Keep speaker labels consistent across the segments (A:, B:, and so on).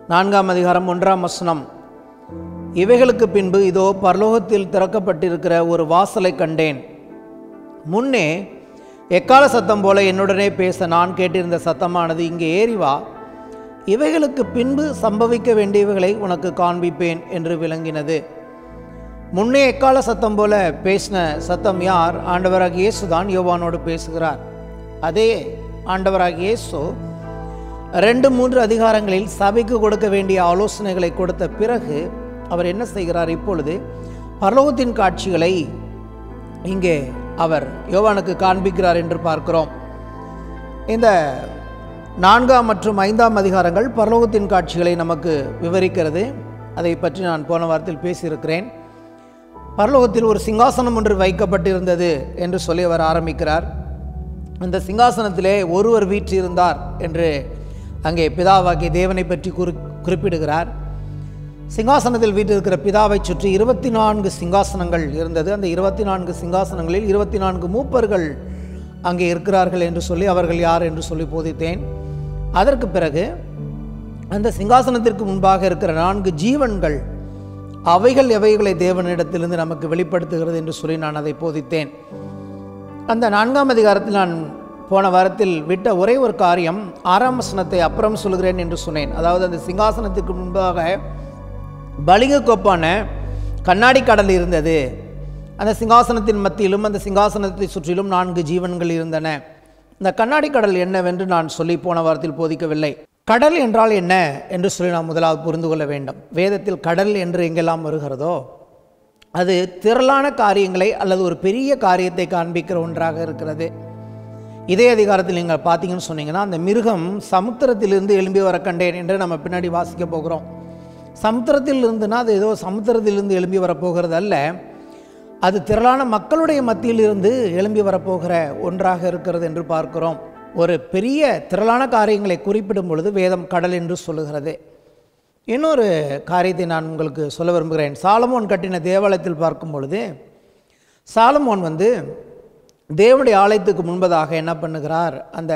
A: நான்காம் அதிகாரம் ஒன்றாம் வசனம் இவைகளுக்கு பின்பு இதோ பரலோகத்தில் திறக்கப்பட்டிருக்கிற ஒரு வாசலை கண்டேன் முன்னே எக்கால சத்தம் போல என்னுடனே பேச நான் கேட்டிருந்த சத்தமானது இங்கே ஏறி வா இவைகளுக்கு பின்பு சம்பவிக்க வேண்டியவைகளை உனக்கு காண்பிப்பேன் என்று விளங்கினது முன்னே எக்கால சத்தம் போல பேசின சத்தம் யார் ஆண்டவராக இயேசு தான் யோவானோடு பேசுகிறார் அதே ஆண்டவராக இயேசு ரெண்டு மூன்று அதிகாரங்களில் சபைக்கு கொடுக்க வேண்டிய ஆலோசனைகளை கொடுத்த பிறகு அவர் என்ன செய்கிறார் இப்பொழுது பரலோகத்தின் காட்சிகளை இங்கே அவர் யோவானுக்கு காண்பிக்கிறார் என்று பார்க்கிறோம் இந்த நான்காம் மற்றும் ஐந்தாம் அதிகாரங்கள் பரலோகத்தின் காட்சிகளை நமக்கு விவரிக்கிறது அதை பற்றி நான் போன வாரத்தில் பேசியிருக்கிறேன் பரலோகத்தில் ஒரு சிங்காசனம் ஒன்று வைக்கப்பட்டிருந்தது என்று சொல்லி அவர் ஆரம்பிக்கிறார் அந்த சிங்காசனத்திலே ஒருவர் வீற்றிருந்தார் என்று அங்கே பிதாவாகிய தேவனை பற்றி குறி குறிப்பிடுகிறார் சிங்காசனத்தில் வீற்றிருக்கிற பிதாவை சுற்றி இருபத்தி நான்கு சிங்காசனங்கள் இருந்தது அந்த இருபத்தி நான்கு சிங்காசனங்களில் இருபத்தி நான்கு மூப்பர்கள் அங்கே இருக்கிறார்கள் என்று சொல்லி அவர்கள் யார் என்று சொல்லி போதித்தேன் அதற்கு பிறகு அந்த சிங்காசனத்திற்கு முன்பாக இருக்கிற நான்கு ஜீவன்கள் அவைகள் எவைகளை தேவனிடத்திலிருந்து நமக்கு வெளிப்படுத்துகிறது என்று சொல்லி நான் அதை போதித்தேன் அந்த நான்காம் அதிகாரத்தில் நான் போன வாரத்தில் விட்ட ஒரே ஒரு காரியம் ஆறாம் வசனத்தை அப்புறம் சொல்கிறேன் என்று சொன்னேன் அதாவது அந்த சிங்காசனத்துக்கு முன்பாக பலிக கோப்பான கண்ணாடி கடல் இருந்தது அந்த சிங்காசனத்தின் மத்தியிலும் அந்த சிங்காசனத்தை சுற்றிலும் நான்கு ஜீவன்கள் இருந்தன இந்த கண்ணாடி கடல் என்னவென்று நான் சொல்லி போன வாரத்தில் போதிக்கவில்லை கடல் என்றால் என்ன என்று சொல்லி நாம் முதலாவது புரிந்து கொள்ள வேண்டும் வேதத்தில் கடல் என்று எங்கெல்லாம் வருகிறதோ அது திரளான காரியங்களை அல்லது ஒரு பெரிய காரியத்தை காண்பிக்கிற ஒன்றாக இருக்கிறது இதே அதிகாரத்தில் நீங்கள் பார்த்தீங்கன்னு சொன்னீங்கன்னா அந்த மிருகம் சமுத்திரத்திலிருந்து எழும்பி வர கண்டேன் என்று நம்ம பின்னாடி வாசிக்க போகிறோம் சமுத்திரத்தில் இருந்துன்னா அது ஏதோ சமுத்திரத்திலிருந்து எழும்பி வரப்போகிறது அல்ல அது திரளான மக்களுடைய மத்தியில் இருந்து எழும்பி வரப்போகிற ஒன்றாக இருக்கிறது என்று பார்க்கிறோம் ஒரு பெரிய திரளான காரியங்களை குறிப்பிடும் பொழுது வேதம் கடல் என்று சொல்லுகிறது இன்னொரு காரியத்தை நான் உங்களுக்கு சொல்ல விரும்புகிறேன் சாலமோன் கட்டின தேவாலயத்தில் பார்க்கும் பொழுது சாலமோன் வந்து தேவனுடைய ஆலயத்துக்கு முன்பதாக என்ன பண்ணுகிறார் அந்த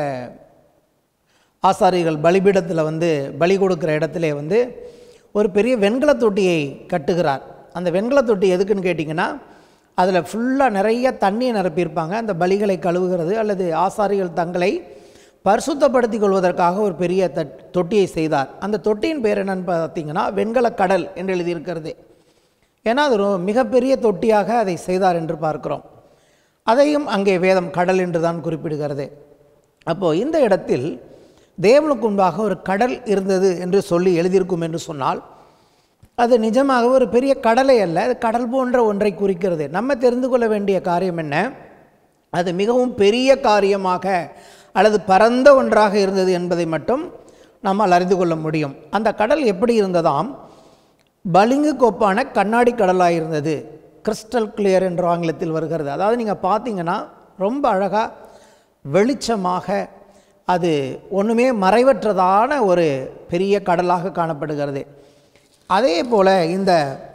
A: ஆசாரிகள் பலிபீடத்தில் வந்து பலி கொடுக்குற இடத்துல வந்து ஒரு பெரிய வெண்கல தொட்டியை கட்டுகிறார் அந்த வெண்கல தொட்டி எதுக்குன்னு கேட்டிங்கன்னா அதில் ஃபுல்லாக நிறைய தண்ணியை நிரப்பியிருப்பாங்க அந்த பலிகளை கழுவுகிறது அல்லது ஆசாரிகள் தங்களை பரிசுத்தப்படுத்திக் கொள்வதற்காக ஒரு பெரிய தட் தொட்டியை செய்தார் அந்த தொட்டியின் பேர் என்னன்னு பார்த்தீங்கன்னா வெண்கல கடல் என்று எழுதியிருக்கிறது ஏன்னா அது ஒரு மிகப்பெரிய தொட்டியாக அதை செய்தார் என்று பார்க்கிறோம் அதையும் அங்கே வேதம் கடல் என்று தான் குறிப்பிடுகிறது அப்போது இந்த இடத்தில் தேவனுக்கு முன்பாக ஒரு கடல் இருந்தது என்று சொல்லி எழுதியிருக்கும் என்று சொன்னால் அது நிஜமாக ஒரு பெரிய கடலை அல்ல அது கடல் போன்ற ஒன்றை குறிக்கிறது நம்ம தெரிந்து கொள்ள வேண்டிய காரியம் என்ன அது மிகவும் பெரிய காரியமாக அல்லது பரந்த ஒன்றாக இருந்தது என்பதை மட்டும் நம்மால் அறிந்து கொள்ள முடியும் அந்த கடல் எப்படி இருந்ததாம் பளிங்கு கோப்பான கண்ணாடி கடலாக இருந்தது கிறிஸ்டல் கிளியர் என்ற ஆங்கிலத்தில் வருகிறது அதாவது நீங்கள் பார்த்தீங்கன்னா ரொம்ப அழகாக வெளிச்சமாக அது ஒன்றுமே மறைவற்றதான ஒரு பெரிய கடலாக காணப்படுகிறது அதே போல் இந்த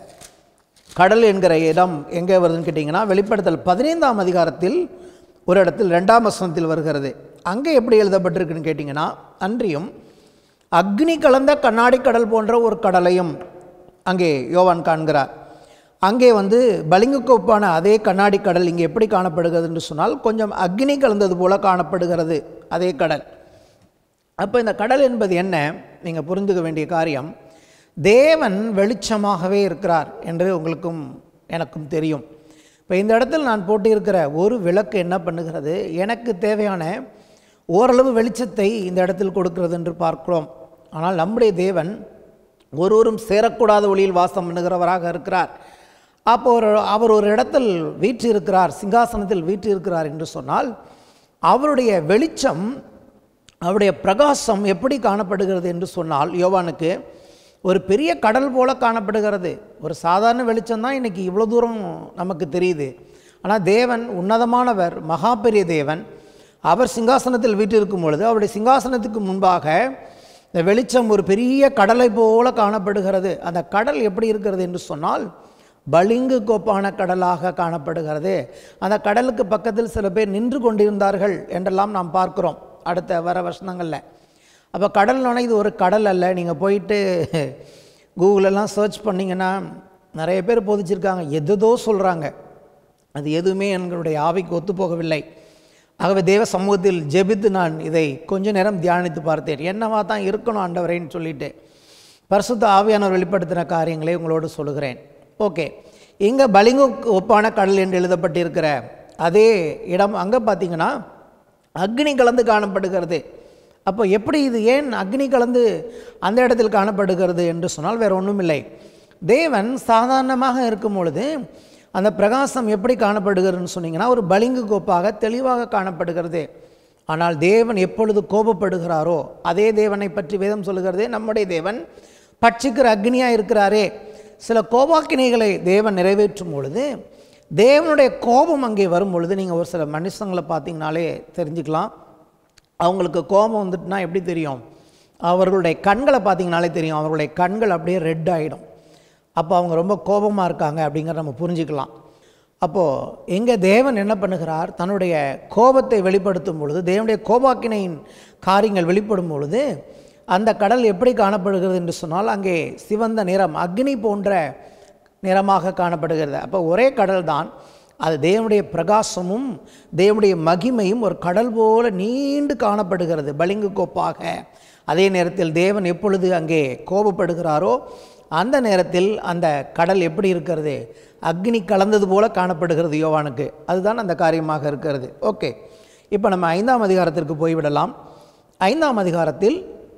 A: கடல் என்கிற இடம் எங்கே வருதுன்னு கேட்டிங்கன்னா வெளிப்படுத்தல் பதினைந்தாம் அதிகாரத்தில் ஒரு இடத்தில் ரெண்டாம் வசனத்தில் வருகிறது அங்கே எப்படி எழுதப்பட்டிருக்குன்னு கேட்டிங்கன்னா அன்றியும் அக்னி கலந்த கண்ணாடி கடல் போன்ற ஒரு கடலையும் அங்கே யோவான் காண்கிறார் அங்கே வந்து பளிங்குக்கோப்பான அதே கண்ணாடி கடல் இங்கே எப்படி காணப்படுகிறது என்று சொன்னால் கொஞ்சம் அக்னி கலந்தது போல காணப்படுகிறது அதே கடல் அப்போ இந்த கடல் என்பது என்ன நீங்கள் புரிந்துக்க வேண்டிய காரியம் தேவன் வெளிச்சமாகவே இருக்கிறார் என்று உங்களுக்கும் எனக்கும் தெரியும் இப்போ இந்த இடத்தில் நான் போட்டிருக்கிற ஒரு விளக்கு என்ன பண்ணுகிறது எனக்கு தேவையான ஓரளவு வெளிச்சத்தை இந்த இடத்தில் கொடுக்கிறது என்று பார்க்கிறோம் ஆனால் நம்முடைய தேவன் ஒருவரும் சேரக்கூடாத ஒளியில் வாசம் பண்ணுகிறவராக இருக்கிறார் அப்போ ஒரு அவர் ஒரு இடத்தில் வீற்றிருக்கிறார் சிங்காசனத்தில் வீற்றிருக்கிறார் என்று சொன்னால் அவருடைய வெளிச்சம் அவருடைய பிரகாசம் எப்படி காணப்படுகிறது என்று சொன்னால் யோவானுக்கு ஒரு பெரிய கடல் போல காணப்படுகிறது ஒரு சாதாரண வெளிச்சம் தான் இன்றைக்கி இவ்வளோ தூரம் நமக்கு தெரியுது ஆனால் தேவன் உன்னதமானவர் மகா பெரிய தேவன் அவர் சிங்காசனத்தில் வீட்டிருக்கும் பொழுது அவருடைய சிங்காசனத்துக்கு முன்பாக இந்த வெளிச்சம் ஒரு பெரிய கடலை போல காணப்படுகிறது அந்த கடல் எப்படி இருக்கிறது என்று சொன்னால் பளிங்கு கோப்பான கடலாக காணப்படுகிறது அந்த கடலுக்கு பக்கத்தில் சில பேர் நின்று கொண்டிருந்தார்கள் என்றெல்லாம் நாம் பார்க்கிறோம் அடுத்த வர வசனங்களில் அப்போ கடல்னா இது ஒரு கடல் அல்ல நீங்கள் போயிட்டு கூகுளெல்லாம் சர்ச் பண்ணிங்கன்னா நிறைய பேர் போதிச்சிருக்காங்க எதுதோ சொல்கிறாங்க அது எதுவுமே எங்களுடைய ஆவிக்கு ஒத்து போகவில்லை ஆகவே தேவ சமூகத்தில் ஜெபித்து நான் இதை கொஞ்ச நேரம் தியானித்து பார்த்தேன் என்னவா தான் இருக்கணும் ஆண்டவரேன்னு சொல்லிட்டு பரிசுத்த ஆவியானவர் வெளிப்படுத்தின காரியங்களை உங்களோடு சொல்லுகிறேன் ஓகே இங்கே பலிங்கு ஒப்பான கடல் என்று எழுதப்பட்டிருக்கிற அதே இடம் அங்கே பார்த்தீங்கன்னா அக்னி கலந்து காணப்படுகிறது அப்போ எப்படி இது ஏன் அக்னி கலந்து அந்த இடத்தில் காணப்படுகிறது என்று சொன்னால் வேறு ஒன்றுமில்லை தேவன் சாதாரணமாக இருக்கும் பொழுது அந்த பிரகாசம் எப்படி காணப்படுகிறதுன்னு சொன்னீங்கன்னா ஒரு பளிங்கு கோப்பாக தெளிவாக காணப்படுகிறது ஆனால் தேவன் எப்பொழுது கோபப்படுகிறாரோ அதே தேவனை பற்றி வேதம் சொல்லுகிறதே நம்முடைய தேவன் பட்சிக்கிற அக்னியாக இருக்கிறாரே சில கோபாக்கினைகளை தேவன் நிறைவேற்றும் பொழுது தேவனுடைய கோபம் அங்கே வரும் பொழுது நீங்கள் ஒரு சில மனுஷங்களை பார்த்தீங்கனாலே தெரிஞ்சுக்கலாம் அவங்களுக்கு கோபம் வந்துட்டுனா எப்படி தெரியும் அவர்களுடைய கண்களை பார்த்தீங்கனாலே தெரியும் அவர்களுடைய கண்கள் அப்படியே ரெட் ஆகிடும் அப்போ அவங்க ரொம்ப கோபமாக இருக்காங்க அப்படிங்கிறத நம்ம புரிஞ்சுக்கலாம் அப்போது எங்கே தேவன் என்ன பண்ணுகிறார் தன்னுடைய கோபத்தை வெளிப்படுத்தும் பொழுது தேவனுடைய கோபாக்கினையின் காரியங்கள் வெளிப்படும் பொழுது அந்த கடல் எப்படி காணப்படுகிறது என்று சொன்னால் அங்கே சிவந்த நிறம் அக்னி போன்ற நிறமாக காணப்படுகிறது அப்போ ஒரே கடல் தான் அது தேவனுடைய பிரகாசமும் தேவனுடைய மகிமையும் ஒரு கடல் போல நீண்டு காணப்படுகிறது பளிங்கு கோப்பாக அதே நேரத்தில் தேவன் எப்பொழுது அங்கே கோபப்படுகிறாரோ அந்த நேரத்தில் அந்த கடல் எப்படி இருக்கிறது அக்னி கலந்தது போல காணப்படுகிறது யோவானுக்கு அதுதான் அந்த காரியமாக இருக்கிறது ஓகே இப்போ நம்ம ஐந்தாம் அதிகாரத்திற்கு போய்விடலாம் ஐந்தாம் அதிகாரத்தில்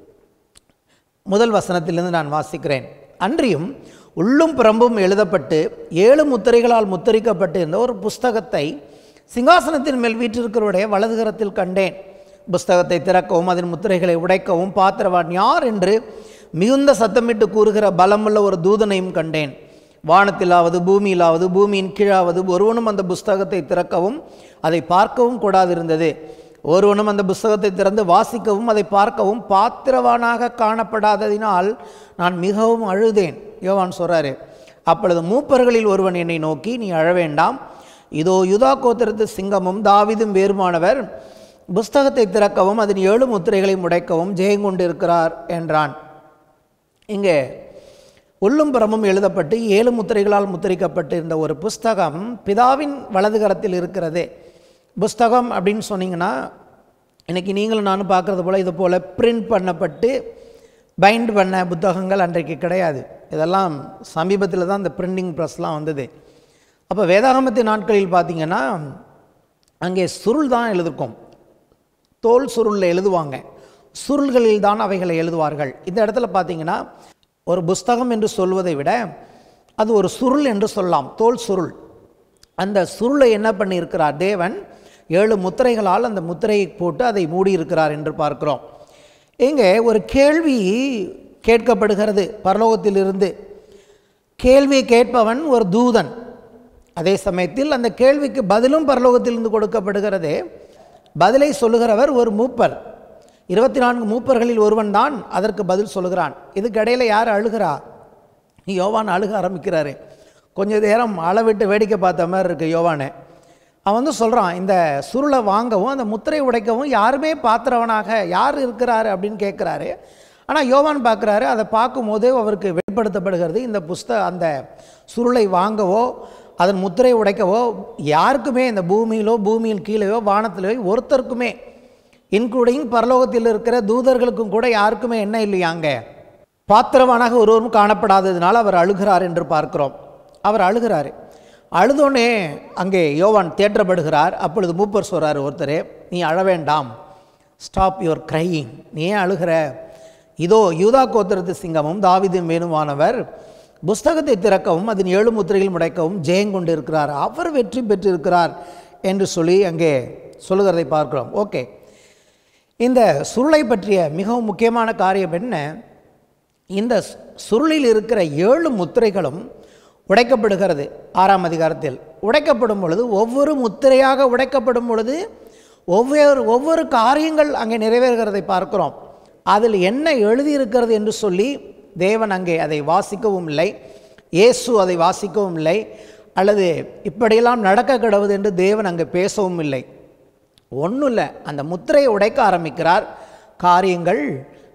A: முதல் வசனத்திலிருந்து நான் வாசிக்கிறேன் அன்றியும் உள்ளும் புறம்பும் எழுதப்பட்டு ஏழு முத்திரைகளால் முத்திரிக்கப்பட்டு இருந்த ஒரு புஸ்தகத்தை சிங்காசனத்தின் மேல் வீற்றிருக்கிறவருடைய வலதுகரத்தில் கண்டேன் புஸ்தகத்தை திறக்கவும் அதன் முத்திரைகளை உடைக்கவும் பாத்திரவான் யார் என்று மிகுந்த சத்தமிட்டு கூறுகிற பலமுள்ள ஒரு தூதனையும் கண்டேன் வானத்திலாவது பூமியிலாவது பூமியின் கீழாவது ஒருவனும் அந்த புஸ்தகத்தை திறக்கவும் அதை பார்க்கவும் கூடாதிருந்தது ஒருவனும் அந்த புஸ்தகத்தை திறந்து வாசிக்கவும் அதை பார்க்கவும் பாத்திரவானாக காணப்படாததினால் நான் மிகவும் அழுதேன் யோவான் சொல்கிறாரு அப்பொழுது மூப்பர்களில் ஒருவன் என்னை நோக்கி நீ அழ வேண்டாம் இதோ யுதா கோத்திரத்து சிங்கமும் தாவிதும் வேறுமானவர் புஸ்தகத்தை திறக்கவும் அதன் ஏழு முத்திரைகளை முடைக்கவும் ஜெயங்கொண்டிருக்கிறார் என்றான் இங்கே உள்ளும் புறமும் எழுதப்பட்டு ஏழு முத்திரைகளால் முத்திரிக்கப்பட்டு இருந்த ஒரு புஸ்தகம் பிதாவின் வலதுகரத்தில் இருக்கிறது புஸ்தகம் அப்படின்னு சொன்னீங்கன்னா இன்றைக்கி நீங்களும் நானும் பார்க்குறது போல் இது போல் பிரிண்ட் பண்ணப்பட்டு பைண்ட் பண்ண புத்தகங்கள் அன்றைக்கு கிடையாது இதெல்லாம் சமீபத்தில் தான் இந்த பிரிண்டிங் ப்ரெஸ்லாம் வந்தது அப்போ வேதாகமத்தின் நாட்களில் பார்த்தீங்கன்னா அங்கே சுருள் தான் எழுதிருக்கும் தோல் சுருளில் எழுதுவாங்க சுருள்களில் தான் அவைகளை எழுதுவார்கள் இந்த இடத்துல பார்த்தீங்கன்னா ஒரு புஸ்தகம் என்று சொல்வதை விட அது ஒரு சுருள் என்று சொல்லலாம் தோல் சுருள் அந்த சுருளை என்ன பண்ணியிருக்கிறார் தேவன் ஏழு முத்திரைகளால் அந்த முத்திரையை போட்டு அதை மூடியிருக்கிறார் என்று பார்க்கிறோம் இங்கே ஒரு கேள்வி கேட்கப்படுகிறது பரலோகத்திலிருந்து கேள்வி கேட்பவன் ஒரு தூதன் அதே சமயத்தில் அந்த கேள்விக்கு பதிலும் பரலோகத்திலிருந்து கொடுக்கப்படுகிறது பதிலை சொல்லுகிறவர் ஒரு மூப்பர் இருபத்தி நான்கு மூப்பர்களில் ஒருவன் தான் அதற்கு பதில் சொல்லுகிறான் இதுக்கு இடையில யார் அழுகிறா யோவான் அழுக ஆரம்பிக்கிறாரு கொஞ்ச நேரம் அளவிட்டு வேடிக்கை பார்த்த மாதிரி இருக்குது யோவானு அவன் வந்து சொல்கிறான் இந்த சுருளை வாங்கவும் அந்த முத்திரை உடைக்கவும் யாருமே பாத்திரவனாக யார் இருக்கிறாரு அப்படின்னு கேட்குறாரு ஆனால் யோவான் பார்க்குறாரு அதை பார்க்கும்போது அவருக்கு வெளிப்படுத்தப்படுகிறது இந்த புஸ்த அந்த சுருளை வாங்கவோ அதன் முத்திரை உடைக்கவோ யாருக்குமே இந்த பூமியிலோ பூமியின் கீழேயோ வானத்திலேயோ ஒருத்தருக்குமே இன்க்ளூடிங் பரலோகத்தில் இருக்கிற தூதர்களுக்கும் கூட யாருக்குமே என்ன இல்லையாங்க பாத்திரவானாக ஒருவரும் காணப்படாததுனால அவர் அழுகிறார் என்று பார்க்கிறோம் அவர் அழுகிறாரு அழுதோடனே அங்கே யோவான் தேற்றப்படுகிறார் அப்பொழுது மூப்பர் சொல்கிறார் ஒருத்தர் நீ அழ வேண்டாம் ஸ்டாப் யுவர் க்ரையிங் நீ ஏன் அழுகிற இதோ யூதா கோத்திரத்து சிங்கமும் தாவிதும் வேணுமானவர் புஸ்தகத்தை திறக்கவும் அதன் ஏழு முத்திரைகள் முடைக்கவும் ஜெயங்கொண்டு இருக்கிறார் அவர் வெற்றி பெற்றிருக்கிறார் என்று சொல்லி அங்கே சொல்லுகிறதை பார்க்கிறோம் ஓகே இந்த சுருளை பற்றிய மிகவும் முக்கியமான காரியம் என்ன இந்த சு- சுருளில் இருக்கிற ஏழு முத்திரைகளும் உடைக்கப்படுகிறது ஆறாம் அதிகாரத்தில் உடைக்கப்படும் பொழுது ஒவ்வொரு முத்திரையாக உடைக்கப்படும் பொழுது ஒவ்வொரு ஒவ்வொரு காரியங்கள் அங்கே நிறைவேறுகிறதை பார்க்கிறோம் அதில் என்ன எழுதியிருக்கிறது என்று சொல்லி தேவன் அங்கே அதை வாசிக்கவும் இல்லை இயேசு அதை வாசிக்கவும் இல்லை அல்லது இப்படியெல்லாம் நடக்க கிடவுது என்று தேவன் அங்கே பேசவும் இல்லை ஒன்றும் இல்லை அந்த முத்திரையை உடைக்க ஆரம்பிக்கிறார் காரியங்கள்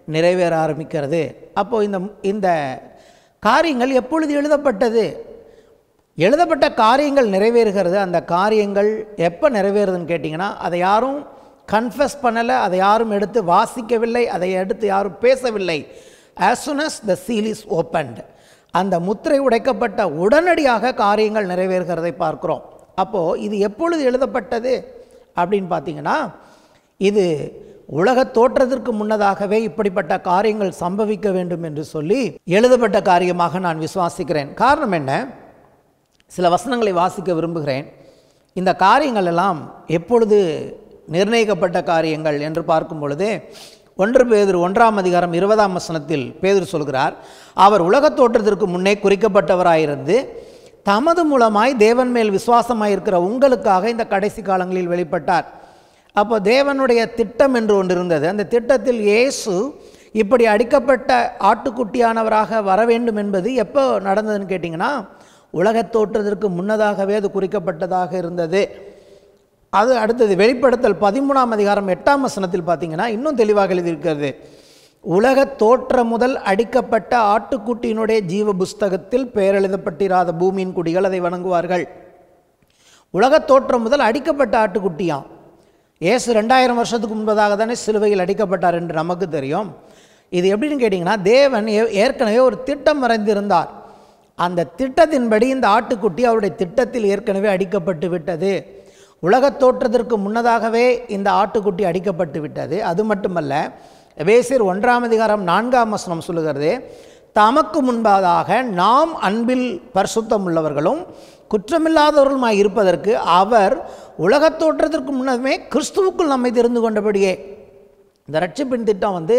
A: நிறைவேற ஆரம்பிக்கிறது அப்போது இந்த இந்த காரியங்கள் எப்பொழுது எழுதப்பட்டது எழுதப்பட்ட காரியங்கள் நிறைவேறுகிறது அந்த காரியங்கள் எப்போ நிறைவேறுதுன்னு கேட்டிங்கன்னா அதை யாரும் கன்ஃபஸ் பண்ணலை அதை யாரும் எடுத்து வாசிக்கவில்லை அதை எடுத்து யாரும் பேசவில்லை ஆஸ் soon as த seal is opened அந்த முத்திரை உடைக்கப்பட்ட உடனடியாக காரியங்கள் நிறைவேறுகிறதை பார்க்கிறோம் அப்போது இது எப்பொழுது எழுதப்பட்டது அப்படின்னு பார்த்தீங்கன்னா இது உலக தோற்றத்திற்கு முன்னதாகவே இப்படிப்பட்ட காரியங்கள் சம்பவிக்க வேண்டும் என்று சொல்லி எழுதப்பட்ட காரியமாக நான் விசுவாசிக்கிறேன் காரணம் என்ன சில வசனங்களை வாசிக்க விரும்புகிறேன் இந்த காரியங்கள் எல்லாம் எப்பொழுது நிர்ணயிக்கப்பட்ட காரியங்கள் என்று பார்க்கும் பொழுது ஒன்று பேதுரு ஒன்றாம் அதிகாரம் இருபதாம் வசனத்தில் பேதுரு சொல்கிறார் அவர் உலகத் தோற்றத்திற்கு முன்னே குறிக்கப்பட்டவராயிருந்து தமது மூலமாய் தேவன் மேல் விசுவாசமாயிருக்கிற உங்களுக்காக இந்த கடைசி காலங்களில் வெளிப்பட்டார் அப்போ தேவனுடைய திட்டம் என்று ஒன்று இருந்தது அந்த திட்டத்தில் இயேசு இப்படி அடிக்கப்பட்ட ஆட்டுக்குட்டியானவராக வர வேண்டும் என்பது எப்போ நடந்ததுன்னு கேட்டிங்கன்னா உலகத் தோற்றத்திற்கு முன்னதாகவே அது குறிக்கப்பட்டதாக இருந்தது அது அடுத்தது வெளிப்படுத்தல் பதிமூணாம் அதிகாரம் எட்டாம் வசனத்தில் பார்த்தீங்கன்னா இன்னும் தெளிவாக எழுதியிருக்கிறது உலக தோற்றம் முதல் அடிக்கப்பட்ட ஆட்டுக்குட்டியினுடைய ஜீவ புஸ்தகத்தில் பெயர் எழுதப்பட்டிராத பூமியின் குடிகள் அதை வணங்குவார்கள் உலகத் தோற்றம் முதல் அடிக்கப்பட்ட ஆட்டுக்குட்டியாம் இயேசு ரெண்டாயிரம் வருஷத்துக்கு முன்பதாக தானே சிலுவையில் அடிக்கப்பட்டார் என்று நமக்கு தெரியும் இது எப்படின்னு கேட்டிங்கன்னா தேவன் ஏ- ஏற்கனவே ஒரு திட்டம் வரைந்திருந்தார் அந்த திட்டத்தின்படி இந்த ஆட்டுக்குட்டி அவருடைய திட்டத்தில் ஏற்கனவே அடிக்கப்பட்டு விட்டது உலகத் தோற்றத்திற்கு முன்னதாகவே இந்த ஆட்டுக்குட்டி அடிக்கப்பட்டு விட்டது அது மட்டுமல்ல எபேசியர் ஒன்றாம் அதிகாரம் நான்காம் வசனம் சொல்லுகிறது தமக்கு முன்பதாக நாம் அன்பில் பரிசுத்தம் உள்ளவர்களும் குற்றமில்லாதவர்களுமாய் இருப்பதற்கு அவர் உலகத் தோற்றத்திற்கு முன்னமே கிறிஸ்துவுக்குள் நம்மை தெரிந்து கொண்டபடியே இந்த ரட்சிப்பின் திட்டம் வந்து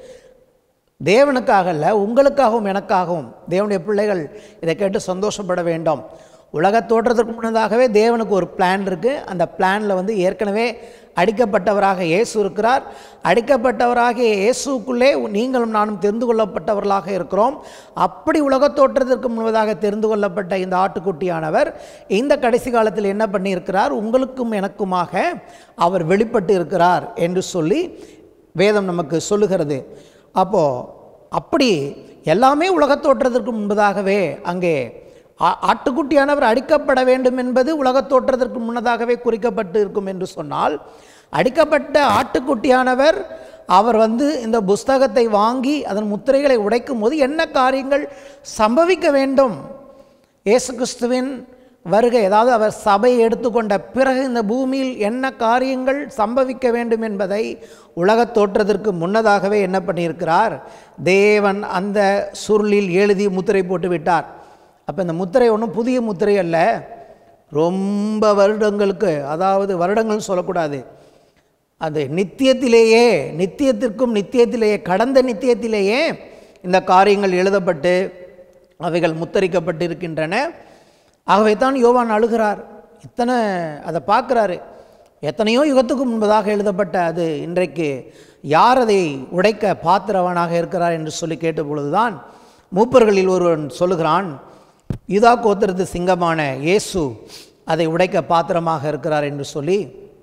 A: தேவனுக்காக அல்ல உங்களுக்காகவும் எனக்காகவும் தேவனுடைய பிள்ளைகள் இதை கேட்டு சந்தோஷப்பட வேண்டும் உலகத் தோற்றத்திற்கு முன்னதாகவே தேவனுக்கு ஒரு பிளான் இருக்குது அந்த பிளானில் வந்து ஏற்கனவே அடிக்கப்பட்டவராக இயேசு இருக்கிறார் அடிக்கப்பட்டவராகிய இயேசுக்குள்ளே நீங்களும் நானும் தெரிந்து கொள்ளப்பட்டவர்களாக இருக்கிறோம் அப்படி உலகத் தோற்றத்திற்கு முன்பதாக தெரிந்து கொள்ளப்பட்ட இந்த ஆட்டுக்குட்டியானவர் இந்த கடைசி காலத்தில் என்ன பண்ணியிருக்கிறார் உங்களுக்கும் எனக்குமாக அவர் வெளிப்பட்டு இருக்கிறார் என்று சொல்லி வேதம் நமக்கு சொல்லுகிறது அப்போது அப்படி எல்லாமே உலகத் தோற்றத்திற்கு முன்பதாகவே அங்கே ஆ- ஆட்டுக்குட்டியானவர் அடிக்கப்பட வேண்டும் என்பது உலகத் தோற்றத்திற்கு முன்னதாகவே குறிக்கப்பட்டு இருக்கும் என்று சொன்னால் அடிக்கப்பட்ட ஆட்டுக்குட்டியானவர் அவர் வந்து இந்த புஸ்தகத்தை வாங்கி அதன் முத்திரைகளை உடைக்கும் போது என்ன காரியங்கள் சம்பவிக்க வேண்டும் இயேசு கிறிஸ்துவின் வருகை அதாவது அவர் சபையை எடுத்துக்கொண்ட பிறகு இந்த பூமியில் என்ன காரியங்கள் சம்பவிக்க வேண்டும் என்பதை உலகத் தோற்றத்திற்கு முன்னதாகவே என்ன பண்ணியிருக்கிறார் தேவன் அந்த சுருளில் எழுதி முத்திரை போட்டு விட்டார் அப்போ இந்த முத்திரை ஒன்றும் புதிய முத்திரை அல்ல ரொம்ப வருடங்களுக்கு அதாவது வருடங்கள்னு சொல்லக்கூடாது அது நித்தியத்திலேயே நித்தியத்திற்கும் நித்தியத்திலேயே கடந்த நித்தியத்திலேயே இந்த காரியங்கள் எழுதப்பட்டு அவைகள் முத்தரிக்கப்பட்டு இருக்கின்றன ஆகவே தான் யோவான் அழுகிறார் இத்தனை அதை பார்க்குறாரு எத்தனையோ யுகத்துக்கு முன்பதாக எழுதப்பட்ட அது இன்றைக்கு யார் அதை உடைக்க பாத்திரவனாக இருக்கிறார் என்று சொல்லி கேட்ட பொழுதுதான் மூப்பர்களில் ஒருவன் சொல்லுகிறான் யூதா கோத்திரத்து சிங்கமான இயேசு அதை உடைக்க பாத்திரமாக இருக்கிறார் என்று சொல்லி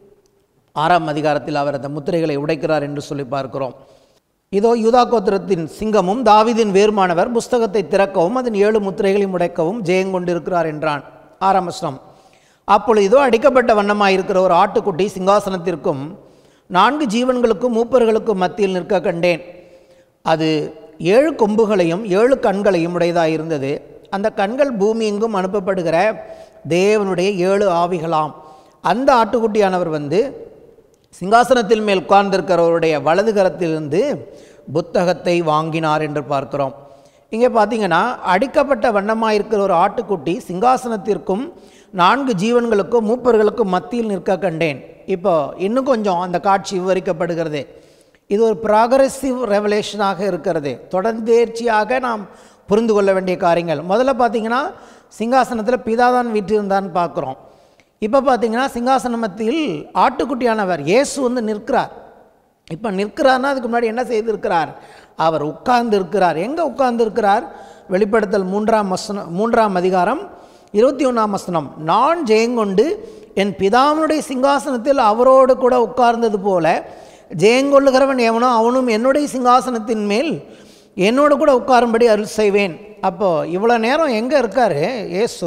A: ஆறாம் அதிகாரத்தில் அவர் அந்த முத்திரைகளை உடைக்கிறார் என்று சொல்லி பார்க்கிறோம் இதோ யூதா கோத்திரத்தின் சிங்கமும் தாவீதின் வேறுமானவர் புஸ்தகத்தை திறக்கவும் அதன் ஏழு முத்திரைகளையும் உடைக்கவும் ஜெயங்கொண்டிருக்கிறார் என்றான் ஆறாம் வசனம் அப்பொழுது இதோ அடிக்கப்பட்ட வண்ணமாய் இருக்கிற ஒரு ஆட்டுக்குட்டி சிங்காசனத்திற்கும் நான்கு ஜீவன்களுக்கும் மூப்பர்களுக்கும் மத்தியில் நிற்க கண்டேன் அது ஏழு கொம்புகளையும் ஏழு கண்களையும் உடையதாக இருந்தது அந்த கண்கள் பூமி எங்கும் அனுப்பப்படுகிற தேவனுடைய ஏழு ஆவிகளாம் அந்த ஆட்டுக்குட்டியானவர் வந்து சிங்காசனத்தில் மேல் உட்கார்ந்திருக்கிறவருடைய வலது கரத்திலிருந்து புத்தகத்தை வாங்கினார் என்று பார்க்கிறோம் இங்கே பார்த்தீங்கன்னா அடிக்கப்பட்ட வண்ணமாக இருக்கிற ஒரு ஆட்டுக்குட்டி சிங்காசனத்திற்கும் நான்கு ஜீவன்களுக்கும் மூப்பர்களுக்கும் மத்தியில் நிற்க கண்டேன் இப்போ இன்னும் கொஞ்சம் அந்த காட்சி விவரிக்கப்படுகிறது இது ஒரு ப்ராகரசிவ் ரெவலேஷனாக இருக்கிறது தொடர்ந்தேர்ச்சியாக நாம் புரிந்து கொள்ள வேண்டிய காரியங்கள் முதல்ல பார்த்தீங்கன்னா சிங்காசனத்தில் பிதாதான் வீற்றிருந்தான்னு பார்க்குறோம் இப்போ பார்த்தீங்கன்னா சிங்காசனமத்தில் ஆட்டுக்குட்டியானவர் இயேசு வந்து நிற்கிறார் இப்போ நிற்கிறார்னா அதுக்கு முன்னாடி என்ன செய்திருக்கிறார் அவர் உட்கார்ந்து இருக்கிறார் எங்கே உட்கார்ந்து இருக்கிறார் வெளிப்படுத்தல் மூன்றாம் வசனம் மூன்றாம் அதிகாரம் இருபத்தி ஒன்றாம் வசனம் நான் ஜெயங்கொண்டு என் பிதாவினுடைய சிங்காசனத்தில் அவரோடு கூட உட்கார்ந்தது போல ஜெயங்கொள்ளுகிறவன் எவனோ அவனும் என்னுடைய சிங்காசனத்தின் மேல் என்னோட கூட உட்காரும்படி அருள் செய்வேன் அப்போது இவ்வளோ நேரம் எங்கே இருக்கார் இயேசு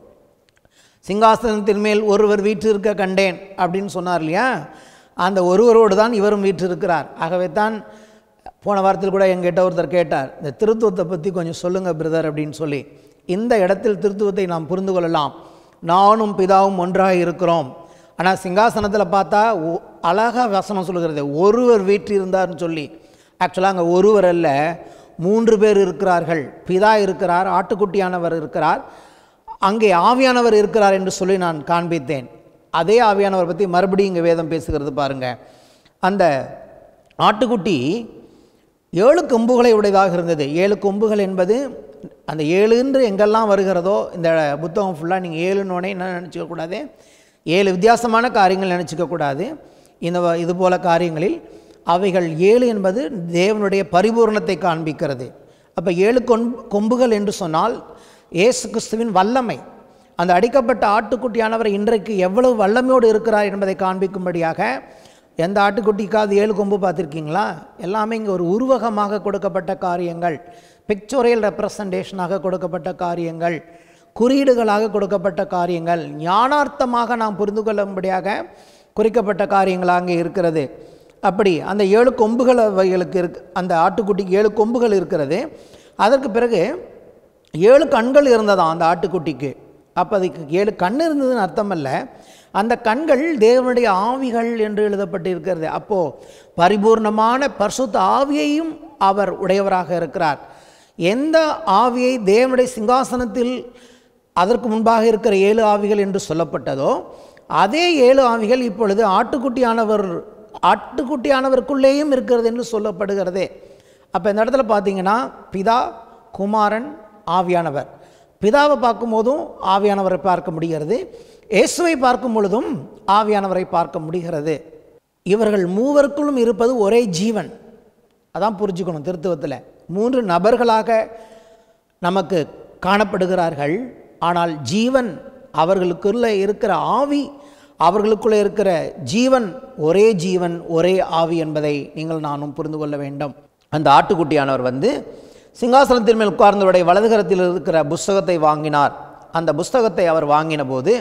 A: சிங்காசனத்தின் மேல் ஒருவர் வீற்றிருக்க கண்டேன் அப்படின்னு சொன்னார் இல்லையா அந்த ஒருவரோடு தான் இவரும் வீற்றிருக்கிறார் ஆகவே தான் போன வாரத்தில் கூட எங்கிட்ட ஒருத்தர் கேட்டார் இந்த திருத்துவத்தை பற்றி கொஞ்சம் சொல்லுங்கள் பிரதர் அப்படின்னு சொல்லி இந்த இடத்தில் திருத்துவத்தை நாம் புரிந்து கொள்ளலாம் நானும் பிதாவும் ஒன்றாக இருக்கிறோம் ஆனால் சிங்காசனத்தில் பார்த்தா ஒ- அழகா வசனம் சொல்லுகிறது ஒருவர் வீற்றிருந்தார்னு சொல்லி ஆக்சுவலாக அங்கே ஒருவர் அல்ல மூன்று பேர் இருக்கிறார்கள் பிதா இருக்கிறார் ஆட்டுக்குட்டியானவர் இருக்கிறார் அங்கே ஆவியானவர் இருக்கிறார் என்று சொல்லி நான் காண்பித்தேன் அதே ஆவியானவர் பற்றி மறுபடியும் இங்கே வேதம் பேசுகிறது பாருங்க அந்த ஆட்டுக்குட்டி ஏழு கொம்புகளை உடையதாக இருந்தது ஏழு கொம்புகள் என்பது அந்த ஏழுன்று எங்கெல்லாம் வருகிறதோ இந்த புத்தகம் ஃபுல்லாக நீங்கள் ஏழுன்னொடனே என்ன நினச்சிக்க கூடாது ஏழு வித்தியாசமான காரியங்கள் நினச்சிக்க கூடாது இந்த வ- இது போல காரியங்களில் அவைகள் ஏழு என்பது தேவனுடைய பரிபூரணத்தை காண்பிக்கிறது அப்போ ஏழு கொம்பு கொம்புகள் என்று சொன்னால் இயேசு கிறிஸ்துவின் வல்லமை அந்த அடிக்கப்பட்ட ஆட்டுக்குட்டியானவர் இன்றைக்கு எவ்வளவு வல்லமையோடு இருக்கிறார் என்பதை காண்பிக்கும்படியாக எந்த ஆட்டுக்குட்டிக்காவது ஏழு கொம்பு பார்த்துருக்கீங்களா எல்லாமே இங்கே ஒரு உருவகமாக கொடுக்கப்பட்ட காரியங்கள் பிக்சோரியல் ரெப்ரசன்டேஷனாக கொடுக்கப்பட்ட காரியங்கள் குறியீடுகளாக கொடுக்கப்பட்ட காரியங்கள் ஞானார்த்தமாக நாம் புரிந்து கொள்ளும்படியாக குறிக்கப்பட்ட காரியங்களாக அங்கே இருக்கிறது அப்படி அந்த ஏழு கொம்புகள் அவைகளுக்கு இருக்கு அந்த ஆட்டுக்குட்டிக்கு ஏழு கொம்புகள் இருக்கிறது அதற்கு பிறகு ஏழு கண்கள் இருந்ததாம் அந்த ஆட்டுக்குட்டிக்கு அப்போ அதுக்கு ஏழு கண் இருந்ததுன்னு அர்த்தம் அல்ல அந்த கண்கள் தேவனுடைய ஆவிகள் என்று எழுதப்பட்டிருக்கிறது அப்போது பரிபூர்ணமான பரிசுத்த ஆவியையும் அவர் உடையவராக இருக்கிறார் எந்த ஆவியை தேவனுடைய சிங்காசனத்தில் அதற்கு முன்பாக இருக்கிற ஏழு ஆவிகள் என்று சொல்லப்பட்டதோ அதே ஏழு ஆவிகள் இப்பொழுது ஆட்டுக்குட்டியானவர் ஆட்டுக்குட்டியானவருக்குள்ளேயும் இருக்கிறது என்று சொல்லப்படுகிறதே அப்போ இந்த இடத்துல பார்த்தீங்கன்னா பிதா குமாரன் ஆவியானவர் பிதாவை பார்க்கும்போதும் ஆவியானவரை பார்க்க முடிகிறது இயேசுவை பார்க்கும் பொழுதும் ஆவியானவரை பார்க்க முடிகிறது இவர்கள் மூவருக்குள்ளும் இருப்பது ஒரே ஜீவன் அதான் புரிஞ்சுக்கணும் திருத்துவத்தில் மூன்று நபர்களாக நமக்கு காணப்படுகிறார்கள் ஆனால் ஜீவன் அவர்களுக்குள்ளே இருக்கிற ஆவி அவர்களுக்குள்ளே இருக்கிற ஜீவன் ஒரே ஜீவன் ஒரே ஆவி என்பதை நீங்கள் நானும் புரிந்து கொள்ள வேண்டும் அந்த ஆட்டுக்குட்டியானவர் வந்து சிங்காசனத்தின் மேல் உட்கார்ந்தவருடைய வலதுகரத்தில் இருக்கிற புஸ்தகத்தை வாங்கினார் அந்த புஸ்தகத்தை அவர் வாங்கின போது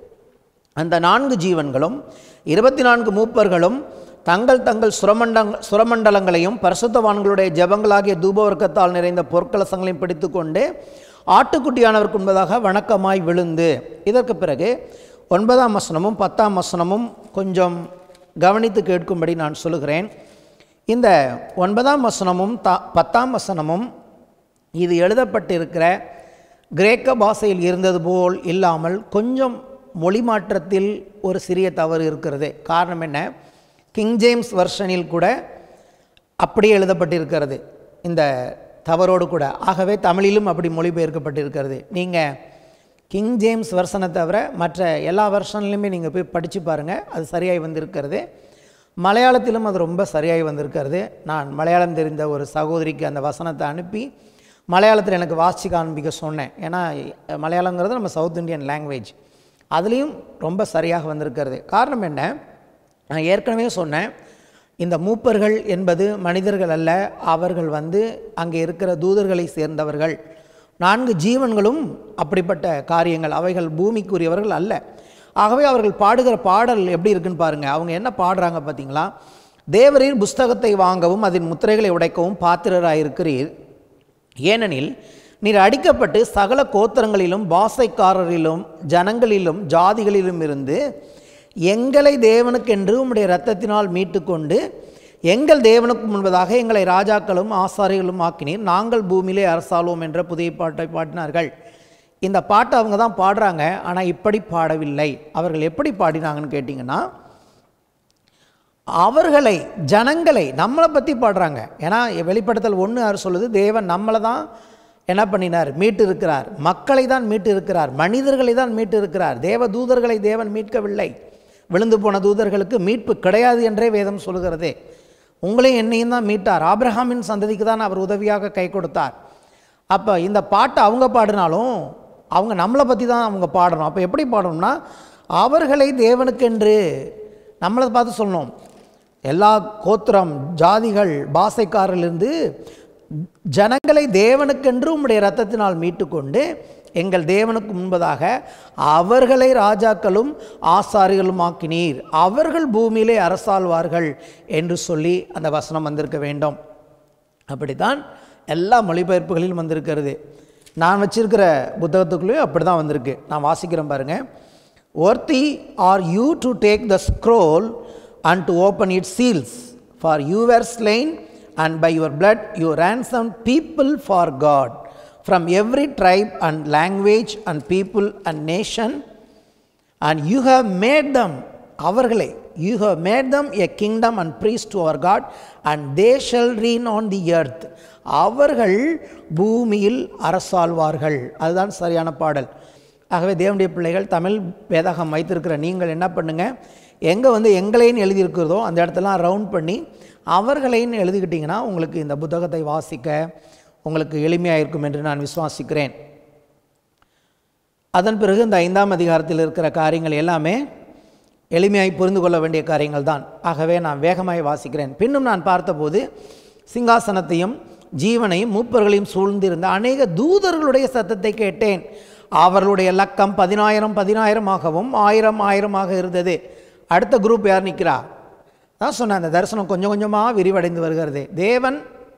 A: அந்த நான்கு ஜீவன்களும் இருபத்தி நான்கு மூப்பர்களும் தங்கள் தங்கள் சுரமண்டங் சுரமண்டலங்களையும் பரிசுத்தவான்களுடைய ஜெபங்களாகிய தூபவர்க்கத்தால் நிறைந்த பொற்கலசங்களையும் பிடித்துக்கொண்டு ஆட்டுக்குட்டியானவருக்கு முன்பதாக வணக்கமாய் விழுந்து இதற்கு பிறகு ஒன்பதாம் வசனமும் பத்தாம் வசனமும் கொஞ்சம் கவனித்து கேட்கும்படி நான் சொல்லுகிறேன் இந்த ஒன்பதாம் வசனமும் த பத்தாம் வசனமும் இது எழுதப்பட்டிருக்கிற கிரேக்க பாஷையில் இருந்தது போல் இல்லாமல் கொஞ்சம் மொழி மாற்றத்தில் ஒரு சிறிய தவறு இருக்கிறது காரணம் என்ன கிங் ஜேம்ஸ் வெர்ஷனில் கூட அப்படியே எழுதப்பட்டிருக்கிறது இந்த தவறோடு கூட ஆகவே தமிழிலும் அப்படி மொழிபெயர்க்கப்பட்டிருக்கிறது நீங்கள் கிங் ஜேம்ஸ் வெர்ஷனை தவிர மற்ற எல்லா வெர்ஷன்லையுமே நீங்கள் போய் படித்து பாருங்கள் அது சரியாய் வந்திருக்கிறது மலையாளத்திலும் அது ரொம்ப சரியாய் வந்திருக்கிறது நான் மலையாளம் தெரிந்த ஒரு சகோதரிக்கு அந்த வசனத்தை அனுப்பி மலையாளத்தில் எனக்கு வாசிச்சு காண்பிக்க சொன்னேன் ஏன்னா மலையாளங்கிறது நம்ம சவுத் இந்தியன் லாங்குவேஜ் அதுலேயும் ரொம்ப சரியாக வந்திருக்கிறது காரணம் என்ன நான் ஏற்கனவே சொன்னேன் இந்த மூப்பர்கள் என்பது மனிதர்கள் அல்ல அவர்கள் வந்து அங்கே இருக்கிற தூதர்களை சேர்ந்தவர்கள் நான்கு ஜீவன்களும் அப்படிப்பட்ட காரியங்கள் அவைகள் பூமிக்குரியவர்கள் அல்ல ஆகவே அவர்கள் பாடுகிற பாடல் எப்படி இருக்குன்னு பாருங்கள் அவங்க என்ன பாடுறாங்க பார்த்தீங்களா தேவரீர் புஸ்தகத்தை வாங்கவும் அதன் முத்திரைகளை உடைக்கவும் பாத்திரராயிருக்கிறீர் ஏனெனில் நீர் அடிக்கப்பட்டு சகல கோத்திரங்களிலும் பாசைக்காரரிலும் ஜனங்களிலும் ஜாதிகளிலும் இருந்து எங்களை தேவனுக்கென்று உம்முடைய இரத்தத்தினால் மீட்டுக்கொண்டு எங்கள் தேவனுக்கு முன்பதாக எங்களை ராஜாக்களும் ஆசாரிகளும் ஆக்கினீர் நாங்கள் பூமியிலே அரசாளுவோம் என்ற புதிய பாட்டை பாடினார்கள் இந்த பாட்டை அவங்க தான் பாடுறாங்க ஆனால் இப்படி பாடவில்லை அவர்கள் எப்படி பாடினாங்கன்னு கேட்டிங்கன்னா அவர்களை ஜனங்களை நம்மளை பற்றி பாடுறாங்க ஏன்னா வெளிப்படுத்தல் ஒன்று யார் சொல்லுது தேவன் நம்மளை தான் என்ன பண்ணினார் மீட்டு இருக்கிறார் மக்களை தான் மீட்டு இருக்கிறார் மனிதர்களை தான் மீட்டு இருக்கிறார் தேவ தூதர்களை தேவன் மீட்கவில்லை விழுந்து போன தூதர்களுக்கு மீட்பு கிடையாது என்றே வேதம் சொல்கிறதே உங்களையும் என்னையும் தான் மீட்டார் ஆபிரஹாமின் சந்ததிக்கு தான் அவர் உதவியாக கை கொடுத்தார் அப்போ இந்த பாட்டை அவங்க பாடினாலும் அவங்க நம்மளை பற்றி தான் அவங்க பாடணும் அப்போ எப்படி பாடணும்னா அவர்களை தேவனுக்கென்று நம்மளை பார்த்து சொல்லணும் எல்லா கோத்திரம் ஜாதிகள் பாசைக்காரிலிருந்து ஜனங்களை தேவனுக்கென்று உம்முடைய இரத்தத்தினால் மீட்டுக்கொண்டு எங்கள் தேவனுக்கு முன்பதாக அவர்களை ராஜாக்களும் ஆசாரிகளும் ஆக்கினீர் அவர்கள் பூமியிலே அரசாழ்வார்கள் என்று சொல்லி அந்த வசனம் வந்திருக்க வேண்டும் அப்படித்தான் எல்லா மொழிபெயர்ப்புகளிலும் வந்திருக்கிறது நான் வச்சிருக்கிற புத்தகத்துக்குள்ளேயும் அப்படி தான் வந்திருக்கு நான் வாசிக்கிறேன் பாருங்க worthy are you to take the scroll and to open it seals for you were slain and by your blood you ransom people for God from every tribe and language and people and nation and you have made them அவர்களே you have made them a kingdom and priests to our God and they shall reign on the earth அவர்கள் பூமியில் அரசாழ்வார்கள் அதுதான் சரியான பாடல் ஆகவே தேவனுடைய பிள்ளைகள் தமிழ் வேதகம் வைத்திருக்கிற நீங்கள் என்ன பண்ணுங்க எங்கே வந்து எங்களைன்னு எழுதியிருக்கிறதோ அந்த இடத்தெல்லாம் ரவுண்ட் பண்ணி அவர்களைன்னு எழுதிக்கிட்டிங்கன்னா உங்களுக்கு இந்த புத்தகத்தை வாசிக்க உங்களுக்கு எளிமையாக இருக்கும் என்று நான் விசுவாசிக்கிறேன் அதன் பிறகு இந்த ஐந்தாம் அதிகாரத்தில் இருக்கிற காரியங்கள் எல்லாமே எளிமையாய் புரிந்து கொள்ள வேண்டிய காரியங்கள் தான் ஆகவே நான் வேகமாய் வாசிக்கிறேன் பின்னும் நான் பார்த்தபோது சிங்காசனத்தையும் ஜீவனையும் மூப்பர்களையும் சூழ்ந்திருந்த அநேக தூதர்களுடைய சத்தத்தை கேட்டேன் அவர்களுடைய லக்கம் பதினாயிரம் பதினாயிரமாகவும் ஆயிரம் ஆயிரமாக இருந்தது அடுத்த குரூப் யார் நிற்கிறா தான் சொன்னேன் அந்த தரிசனம் கொஞ்சம் கொஞ்சமாக விரிவடைந்து வருகிறது தேவன்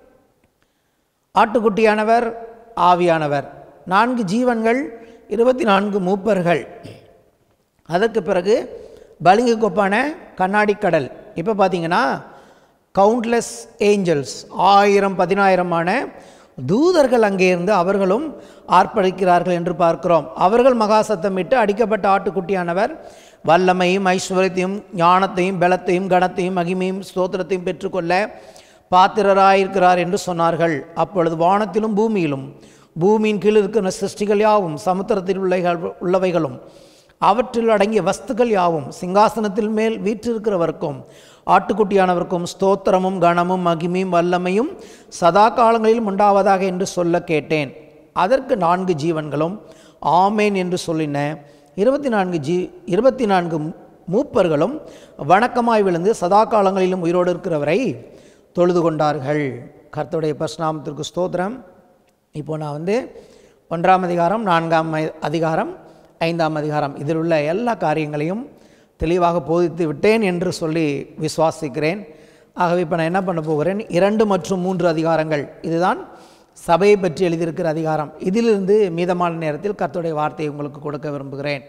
A: ஆட்டுக்குட்டியானவர் ஆவியானவர் நான்கு ஜீவன்கள் இருபத்தி நான்கு மூப்பர்கள் அதற்கு பிறகு பளிங்கு கொப்பான கண்ணாடி கடல் இப்போ பார்த்தீங்கன்னா கவுண்ட்லெஸ் ஏஞ்சல்ஸ் ஆயிரம் பதினாயிரமான தூதர்கள் அங்கே இருந்து அவர்களும் ஆர்ப்பரிக்கிறார்கள் என்று பார்க்கிறோம் அவர்கள் மகா சத்தமிட்டு அடிக்கப்பட்ட ஆட்டுக்குட்டியானவர் வல்லமையும் ஐஸ்வர்யத்தையும் ஞானத்தையும் பலத்தையும் கனத்தையும் மகிமையும் ஸ்தோத்திரத்தையும் பெற்றுக்கொள்ள பாத்திரராயிருக்கிறார் என்று சொன்னார்கள் அப்பொழுது வானத்திலும் பூமியிலும் பூமியின் கீழ் இருக்கிற சிருஷ்டிகள் யாவும் சமுத்திரத்தில் உள்ள உள்ளவைகளும் அவற்றில் அடங்கிய வஸ்துக்கள் யாவும் சிங்காசனத்தில் மேல் வீற்றிருக்கிறவருக்கும் ஆட்டுக்குட்டியானவருக்கும் ஸ்தோத்திரமும் கனமும் மகிமையும் வல்லமையும் சதா காலங்களிலும் உண்டாவதாக என்று சொல்ல கேட்டேன் அதற்கு நான்கு ஜீவன்களும் ஆமேன் என்று சொல்லின இருபத்தி நான்கு ஜீ இருபத்தி நான்கு மூப்பர்களும் வணக்கமாய் விழுந்து சதா காலங்களிலும் உயிரோடு இருக்கிறவரை தொழுது கொண்டார்கள் கர்த்தருடைய பரிசுநாமத்திற்கு ஸ்தோத்திரம் இப்போ நான் வந்து ஒன்றாம் அதிகாரம் நான்காம் அ- அதிகாரம் ஐந்தாம் அதிகாரம் இதில் உள்ள எல்லா காரியங்களையும் தெளிவாக போதித்து விட்டேன் என்று சொல்லி விசுவாசிக்கிறேன் ஆகவே இப்போ நான் என்ன பண்ண போகிறேன் இரண்டு மற்றும் மூன்று அதிகாரங்கள் இதுதான் சபையை பற்றி எழுதியிருக்கிற அதிகாரம் இதிலிருந்து மீதமான நேரத்தில் கர்த்தருடைய வார்த்தையை உங்களுக்கு கொடுக்க விரும்புகிறேன்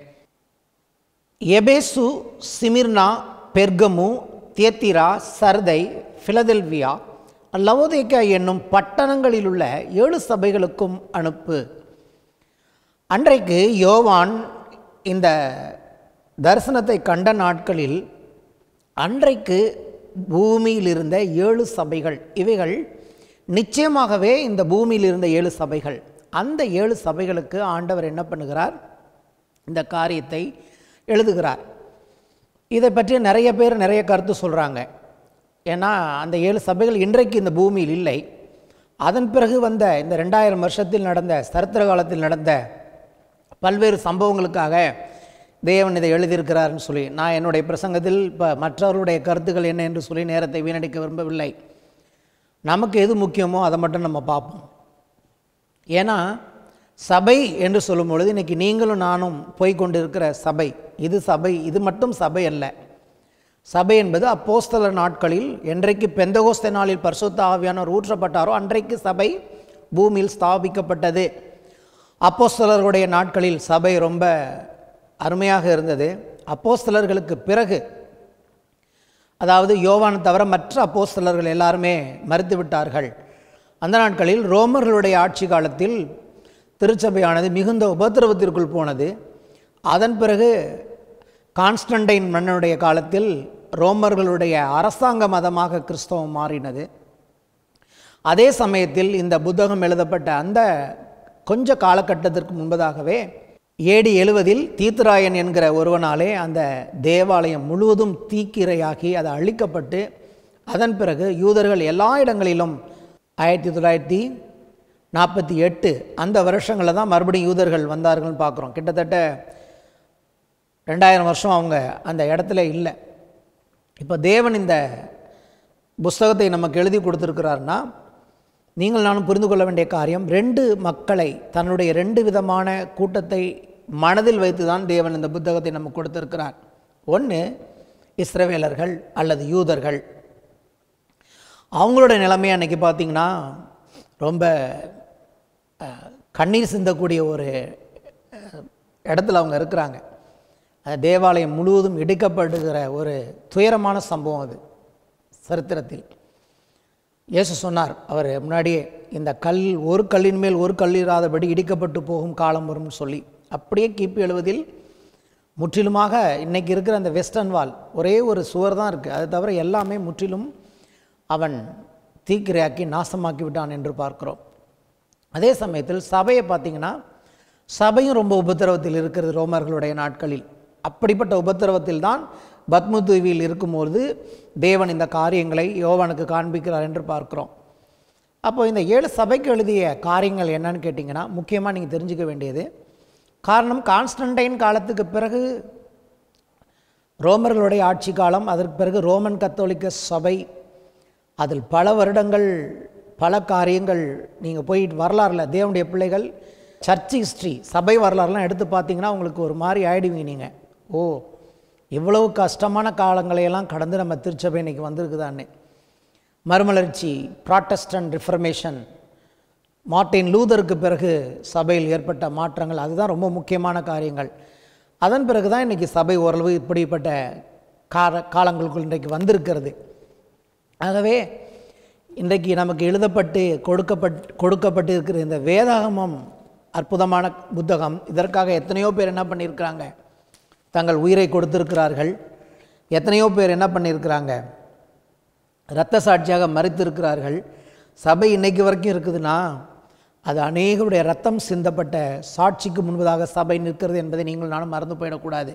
A: எபேசு சிமிர்னா பெர்கமு தியத்திரா சர்தை பிலதெல்வியா லவோதேக்கா என்னும் பட்டணங்களில் உள்ள ஏழு சபைகளுக்கும் அனுப்பு அன்றைக்கு யோவான் இந்த தரிசனத்தை கண்ட நாட்களில் அன்றைக்கு பூமியில் இருந்த ஏழு சபைகள் இவைகள் நிச்சயமாகவே இந்த பூமியில் இருந்த ஏழு சபைகள் அந்த ஏழு சபைகளுக்கு ஆண்டவர் என்ன பண்ணுகிறார் இந்த காரியத்தை எழுதுகிறார் இதை பற்றி நிறைய பேர் நிறைய கருத்து சொல்கிறாங்க ஏன்னா அந்த ஏழு சபைகள் இன்றைக்கு இந்த பூமியில் இல்லை அதன் பிறகு வந்த இந்த ரெண்டாயிரம் வருஷத்தில் நடந்த சரித்திர காலத்தில் நடந்த பல்வேறு சம்பவங்களுக்காக தேவன் இதை எழுதியிருக்கிறார்னு சொல்லி நான் என்னுடைய பிரசங்கத்தில் இப்போ மற்றவர்களுடைய கருத்துக்கள் என்ன என்று சொல்லி நேரத்தை வீணடிக்க விரும்பவில்லை நமக்கு எது முக்கியமோ அதை மட்டும் நம்ம பார்ப்போம் ஏன்னா சபை என்று சொல்லும் பொழுது இன்னைக்கு நீங்களும் நானும் போய் கொண்டிருக்கிற சபை இது சபை இது மட்டும் சபை அல்ல சபை என்பது அப்போஸ்தல நாட்களில் என்றைக்கு பெந்தகோஸ்த நாளில் பரிசுத்த ஆவியானவர் ஊற்றப்பட்டாரோ அன்றைக்கு சபை பூமியில் ஸ்தாபிக்கப்பட்டது அப்போஸ்தலர்களுடைய நாட்களில் சபை ரொம்ப அருமையாக இருந்தது அப்போஸ்தலர்களுக்கு பிறகு அதாவது யோவான் தவிர மற்ற அப்போஸ்தலர்கள் எல்லாருமே மறுத்து விட்டார்கள் அந்த நாட்களில் ரோமர்களுடைய ஆட்சி காலத்தில் திருச்சபையானது மிகுந்த உபத்திரவத்திற்குள் போனது அதன் பிறகு கான்ஸ்டன்டைன் மன்னனுடைய காலத்தில் ரோமர்களுடைய அரசாங்க மதமாக கிறிஸ்தவம் மாறினது அதே சமயத்தில் இந்த புத்தகம் எழுதப்பட்ட அந்த கொஞ்ச காலகட்டத்திற்கு முன்பதாகவே ஏடி எழுவதில் தீத்துராயன் என்கிற ஒருவனாலே அந்த தேவாலயம் முழுவதும் தீக்கிரையாகி அது அழிக்கப்பட்டு அதன் பிறகு யூதர்கள் எல்லா இடங்களிலும் ஆயிரத்தி தொள்ளாயிரத்தி நாற்பத்தி எட்டு அந்த வருஷங்களில் தான் மறுபடியும் யூதர்கள் வந்தார்கள்னு பார்க்குறோம் கிட்டத்தட்ட ரெண்டாயிரம் வருஷம் அவங்க அந்த இடத்துல இல்லை இப்போ தேவன் இந்த புஸ்தகத்தை நமக்கு எழுதி கொடுத்துருக்கிறாருன்னா நீங்கள் நானும் புரிந்து கொள்ள வேண்டிய காரியம் ரெண்டு மக்களை தன்னுடைய ரெண்டு விதமான கூட்டத்தை மனதில் வைத்து தான் தேவன் இந்த புத்தகத்தை நமக்கு கொடுத்திருக்கிறார் ஒன்று இஸ்ரவேலர்கள் அல்லது யூதர்கள் அவங்களோட நிலைமை அன்னைக்கு பார்த்தீங்கன்னா ரொம்ப அஹ், கண்ணீர் சிந்தக்கூடிய ஒரு அஹ், இடத்துல அவங்க இருக்கிறாங்க அஹ், தேவாலயம் முழுவதும் இடிக்கப்படுகிற ஒரு துயரமான சம்பவம் அது சரித்திரத்தில் இயேசு சொன்னார் அவர் முன்னாடியே இந்த கல் ஒரு கல்லின் மேல் ஒரு கல் இராதபடி இடிக்கப்பட்டு போகும் காலம் வரும்னு சொல்லி அப்படியே கிபி எழுவதில் முற்றிலுமாக இன்னைக்கு இருக்கிற அந்த வெஸ்டர்ன் வால் ஒரே ஒரு சுவர் தான் இருக்குது அது தவிர எல்லாமே முற்றிலும் அவன் தீக்கிரையாக்கி நாசமாக்கி விட்டான் என்று பார்க்கிறோம் அதே சமயத்தில் சபையை பார்த்தீங்கன்னா சபையும் ரொம்ப உபத்திரவத்தில் இருக்கிறது ரோமர்களுடைய நாட்களில் அப்படிப்பட்ட உபத்திரவத்தில் தான் பத்மு தீவில் இருக்கும்போது தேவன் இந்த காரியங்களை யோவானுக்கு காண்பிக்கிறார் என்று பார்க்கிறோம் அப்போ இந்த ஏழு சபைக்கு எழுதிய காரியங்கள் என்னன்னு கேட்டிங்கன்னா முக்கியமாக நீங்கள் தெரிஞ்சுக்க வேண்டியது காரணம் கான்ஸ்டன்டைன் காலத்துக்கு பிறகு ரோமர்களுடைய ஆட்சி காலம் அதற்கு பிறகு ரோமன் கத்தோலிக்க சபை அதில் பல வருடங்கள் பல காரியங்கள் நீங்கள் போய் வரலாறுல தேவனுடைய பிள்ளைகள் சர்ச் ஹிஸ்ட்ரி சபை வரலாறுலாம் எடுத்து பார்த்தீங்கன்னா உங்களுக்கு ஒரு மாதிரி ஆயிடுவீங்க நீங்கள் ஓ இவ்வளவு கஷ்டமான காலங்களையெல்லாம் கடந்து நம்ம திருச்சபை இன்னைக்கு வந்திருக்குதான்னு மறுமலர்ச்சி ப்ராட்டஸ்டன்ட் ரிஃபர்மேஷன் மார்ட்டின் லூதருக்கு பிறகு சபையில் ஏற்பட்ட மாற்றங்கள் அதுதான் ரொம்ப முக்கியமான காரியங்கள் அதன் பிறகு தான் இன்றைக்கி சபை ஓரளவு இப்படிப்பட்ட கால காலங்களுக்குள் இன்றைக்கு வந்திருக்கிறது ஆகவே இன்றைக்கு நமக்கு எழுதப்பட்டு கொடுக்கப்பட் கொடுக்கப்பட்டு இருக்கிற இந்த வேதாகமம் அற்புதமான புத்தகம் இதற்காக எத்தனையோ பேர் என்ன பண்ணியிருக்கிறாங்க தங்கள் உயிரை கொடுத்திருக்கிறார்கள் எத்தனையோ பேர் என்ன பண்ணியிருக்கிறாங்க இரத்த சாட்சியாக மறித்திருக்கிறார்கள் சபை இன்னைக்கு வரைக்கும் இருக்குதுன்னா அது அநேகருடைய ரத்தம் சிந்தப்பட்ட சாட்சிக்கு முன்பதாக சபை நிற்கிறது என்பதை நீங்கள் நானும் மறந்து போயிடக்கூடாது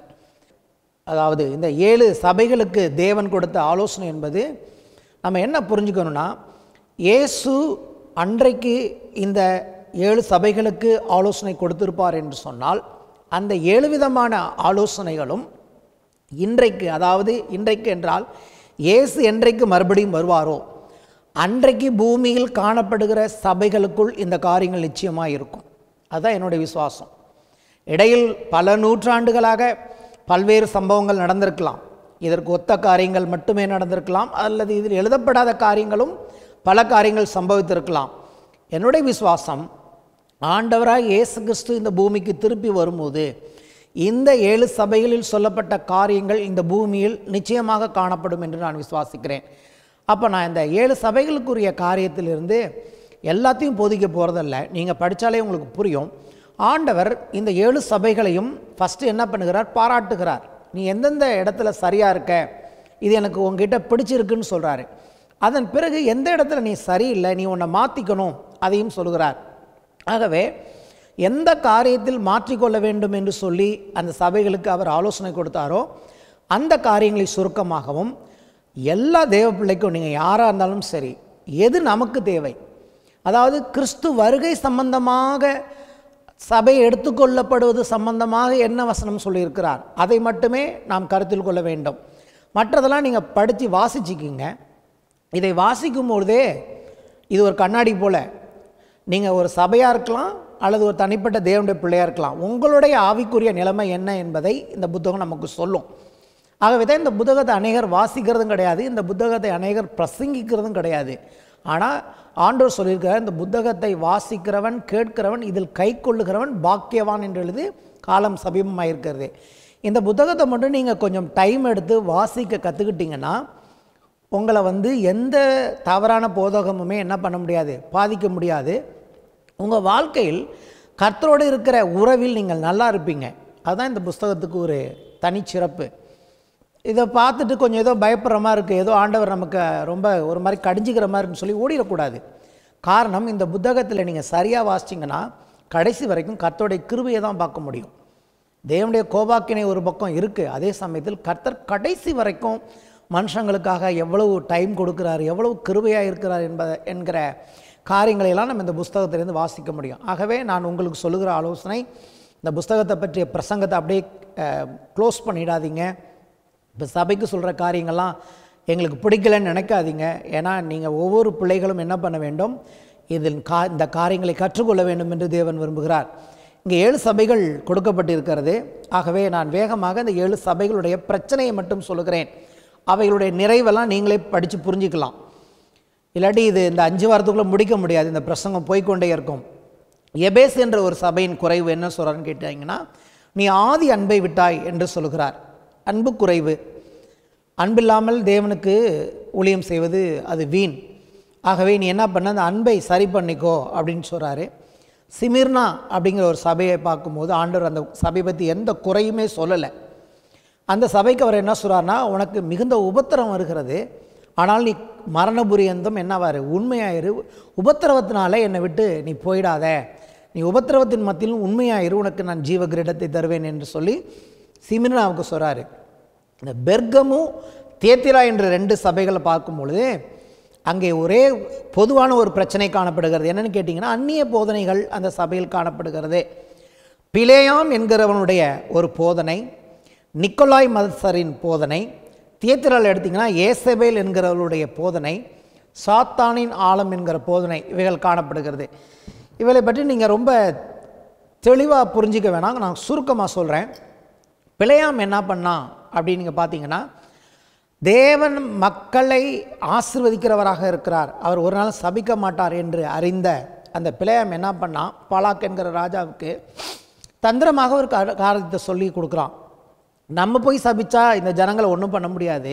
A: அதாவது இந்த ஏழு சபைகளுக்கு தேவன் கொடுத்த ஆலோசனை என்பது நம்ம என்ன புரிஞ்சுக்கணும்னா இயேசு அன்றைக்கு இந்த ஏழு சபைகளுக்கு ஆலோசனை கொடுத்திருப்பார் என்று சொன்னால் அந்த ஏழு விதமான ஆலோசனைகளும் இன்றைக்கு அதாவது இன்றைக்கு என்றால் இயேசு என்றைக்கு மறுபடியும் வருவாரோ அன்றைக்கு பூமியில் காணப்படுகிற சபைகளுக்குள் இந்த காரியங்கள் நிச்சயமாக இருக்கும் அதுதான் என்னுடைய விசுவாசம் இடையில் பல நூற்றாண்டுகளாக பல்வேறு சம்பவங்கள் நடந்திருக்கலாம் இதற்கு ஒத்த காரியங்கள் மட்டுமே நடந்திருக்கலாம் அல்லது இதில் எழுதப்படாத காரியங்களும் பல காரியங்கள் சம்பவித்திருக்கலாம் என்னுடைய விசுவாசம் ஆண்டவராக இயேசு கிறிஸ்து இந்த பூமிக்கு திருப்பி வரும்போது இந்த ஏழு சபைகளில் சொல்லப்பட்ட காரியங்கள் இந்த பூமியில் நிச்சயமாக காணப்படும் என்று நான் விசுவாசிக்கிறேன் அப்போ நான் இந்த ஏழு சபைகளுக்குரிய காரியத்திலிருந்து எல்லாத்தையும் போதிக்க போகிறதில்ல நீங்கள் படித்தாலே உங்களுக்கு புரியும் ஆண்டவர் இந்த ஏழு சபைகளையும் ஃபஸ்ட்டு என்ன பண்ணுகிறார் பாராட்டுகிறார் நீ எந்தெந்த இடத்துல சரியாக இருக்க இது எனக்கு உங்ககிட்ட பிடிச்சிருக்குன்னு சொல்கிறாரு அதன் பிறகு எந்த இடத்துல நீ சரியில்லை நீ உன்னை மாற்றிக்கணும் அதையும் சொல்கிறார் ஆகவே எந்த காரியத்தில் மாற்றிக்கொள்ள வேண்டும் என்று சொல்லி அந்த சபைகளுக்கு அவர் ஆலோசனை கொடுத்தாரோ அந்த காரியங்களை சுருக்கமாகவும் எல்லா தேவ பிள்ளைக்கும் நீங்கள் யாராக இருந்தாலும் சரி எது நமக்கு தேவை அதாவது கிறிஸ்து வருகை சம்பந்தமாக சபை எடுத்துக்கொள்ளப்படுவது சம்பந்தமாக என்ன வசனம் சொல்லியிருக்கிறார் அதை மட்டுமே நாம் கருத்தில் கொள்ள வேண்டும் மற்றதெல்லாம் நீங்கள் படித்து வாசிச்சுக்கிங்க இதை வாசிக்கும் பொழுதே இது ஒரு கண்ணாடி போல் நீங்கள் ஒரு சபையாக இருக்கலாம் அல்லது ஒரு தனிப்பட்ட தேவனுடைய பிள்ளையாக இருக்கலாம் உங்களுடைய ஆவிக்குரிய நிலைமை என்ன என்பதை இந்த புத்தகம் நமக்கு சொல்லும் ஆகவே தான் இந்த புத்தகத்தை அநேகர் வாசிக்கிறதும் கிடையாது இந்த புத்தகத்தை அநேகர் பிரசங்கிக்கிறதும் கிடையாது ஆனால் ஆண்டோர் சொல்லியிருக்கிறார் இந்த புத்தகத்தை வாசிக்கிறவன் கேட்கிறவன் இதில் கை கொள்ளுகிறவன் பாக்கியவான் என்று எழுதி காலம் சமீபமாக இருக்கிறது இந்த புத்தகத்தை மட்டும் நீங்கள் கொஞ்சம் டைம் எடுத்து வாசிக்க கற்றுக்கிட்டிங்கன்னா உங்களை வந்து எந்த தவறான போதகமுமே என்ன பண்ண முடியாது பாதிக்க முடியாது உங்கள் வாழ்க்கையில் கர்த்தரோடு இருக்கிற உறவில் நீங்கள் நல்லா இருப்பீங்க அதுதான் இந்த புஸ்தகத்துக்கு ஒரு தனிச்சிறப்பு இதை பார்த்துட்டு கொஞ்சம் ஏதோ பயப்படுற மாதிரி இருக்குது ஏதோ ஆண்டவர் நமக்கு ரொம்ப ஒரு மாதிரி கடிஞ்சிக்கிற மாதிரின்னு சொல்லி ஓடிடக்கூடாது காரணம் இந்த புத்தகத்தில் நீங்கள் சரியாக வாசிச்சிங்கன்னா கடைசி வரைக்கும் கர்த்தருடைய கிருபையை தான் பார்க்க முடியும் தேவனுடைய கோபாக்கினை ஒரு பக்கம் இருக்குது அதே சமயத்தில் கர்த்தர் கடைசி வரைக்கும் மனுஷங்களுக்காக எவ்வளவு டைம் கொடுக்குறார் எவ்வளவு கிருபையாக இருக்கிறார் என்பதை என்கிற காரியங்களையெல்லாம் நம்ம இந்த புஸ்தகத்திலேருந்து வாசிக்க முடியும் ஆகவே நான் உங்களுக்கு சொல்லுகிற ஆலோசனை இந்த புஸ்தகத்தை பற்றிய பிரசங்கத்தை அப்படியே க்ளோஸ் பண்ணிடாதீங்க இப்போ சபைக்கு சொல்கிற காரியங்கள்லாம் எங்களுக்கு பிடிக்கலன்னு நினைக்காதீங்க ஏன்னா நீங்கள் ஒவ்வொரு பிள்ளைகளும் என்ன பண்ண வேண்டும் இதில் கா இந்த காரியங்களை கற்றுக்கொள்ள வேண்டும் என்று தேவன் விரும்புகிறார் இங்கே ஏழு சபைகள் கொடுக்கப்பட்டிருக்கிறது ஆகவே நான் வேகமாக இந்த ஏழு சபைகளுடைய பிரச்சனையை மட்டும் சொல்லுகிறேன் அவைகளுடைய நிறைவெல்லாம் நீங்களே படித்து புரிஞ்சுக்கலாம் இல்லாட்டி இது இந்த அஞ்சு வாரத்துக்குள்ளே முடிக்க முடியாது இந்த பிரசங்கம் போய்க்கொண்டே இருக்கும் எபேஸ் என்ற ஒரு சபையின் குறைவு என்ன சொல்கிறான்னு கேட்டாங்கன்னா நீ ஆதி அன்பை விட்டாய் என்று சொல்கிறார் அன்பு குறைவு அன்பில்லாமல் தேவனுக்கு ஊழியம் செய்வது அது வீண் ஆகவே நீ என்ன பண்ண அந்த அன்பை சரி பண்ணிக்கோ அப்படின்னு சொல்கிறாரு சிமிர்னா அப்படிங்கிற ஒரு சபையை பார்க்கும்போது ஆண்டவர் அந்த சபை பற்றி எந்த குறையுமே சொல்லலை அந்த சபைக்கு அவர் என்ன சொல்கிறார்னா உனக்கு மிகுந்த உபத்திரம் வருகிறது ஆனால் நீ மரணபுரியந்தம் என்னவாரு உண்மையாயிரு உபத்திரவத்தினால என்னை விட்டு நீ போயிடாத நீ உபத்திரவத்தின் மத்தியிலும் உண்மையாயிரு உனக்கு நான் ஜீவ கிரீடத்தை தருவேன் என்று சொல்லி சிமிர்னாவுக்கு சொல்கிறாரு இந்த பெர்கமும் தேத்திரா என்ற ரெண்டு சபைகளை பார்க்கும் பொழுது அங்கே ஒரே பொதுவான ஒரு பிரச்சனை காணப்படுகிறது என்னன்னு கேட்டிங்கன்னா அந்நிய போதனைகள் அந்த சபையில் காணப்படுகிறது பிலேயாம் என்கிறவனுடைய ஒரு போதனை நிக்கோலாய் மதசரின் போதனை தியேத்திரால் எடுத்திங்கன்னா ஏசபேல் என்கிறவருடைய போதனை சாத்தானின் ஆழம் என்கிற போதனை இவைகள் காணப்படுகிறது இவைகளை பற்றி நீங்கள் ரொம்ப தெளிவாக புரிஞ்சிக்க வேணாம் நான் சுருக்கமாக சொல்கிறேன் பிழையாம் என்ன பண்ணான் அப்படின்னு நீங்கள் பார்த்தீங்கன்னா தேவன் மக்களை ஆசிர்வதிக்கிறவராக இருக்கிறார் அவர் ஒரு நாள் சபிக்க மாட்டார் என்று அறிந்த அந்த பிழையாம் என்ன பண்ணான் பாலாக் என்கிற ராஜாவுக்கு தந்திரமாக ஒரு கா- காரியத்தை சொல்லி கொடுக்குறான் நம்ம போய் சபிச்சா இந்த ஜனங்களை ஒன்றும் பண்ண முடியாது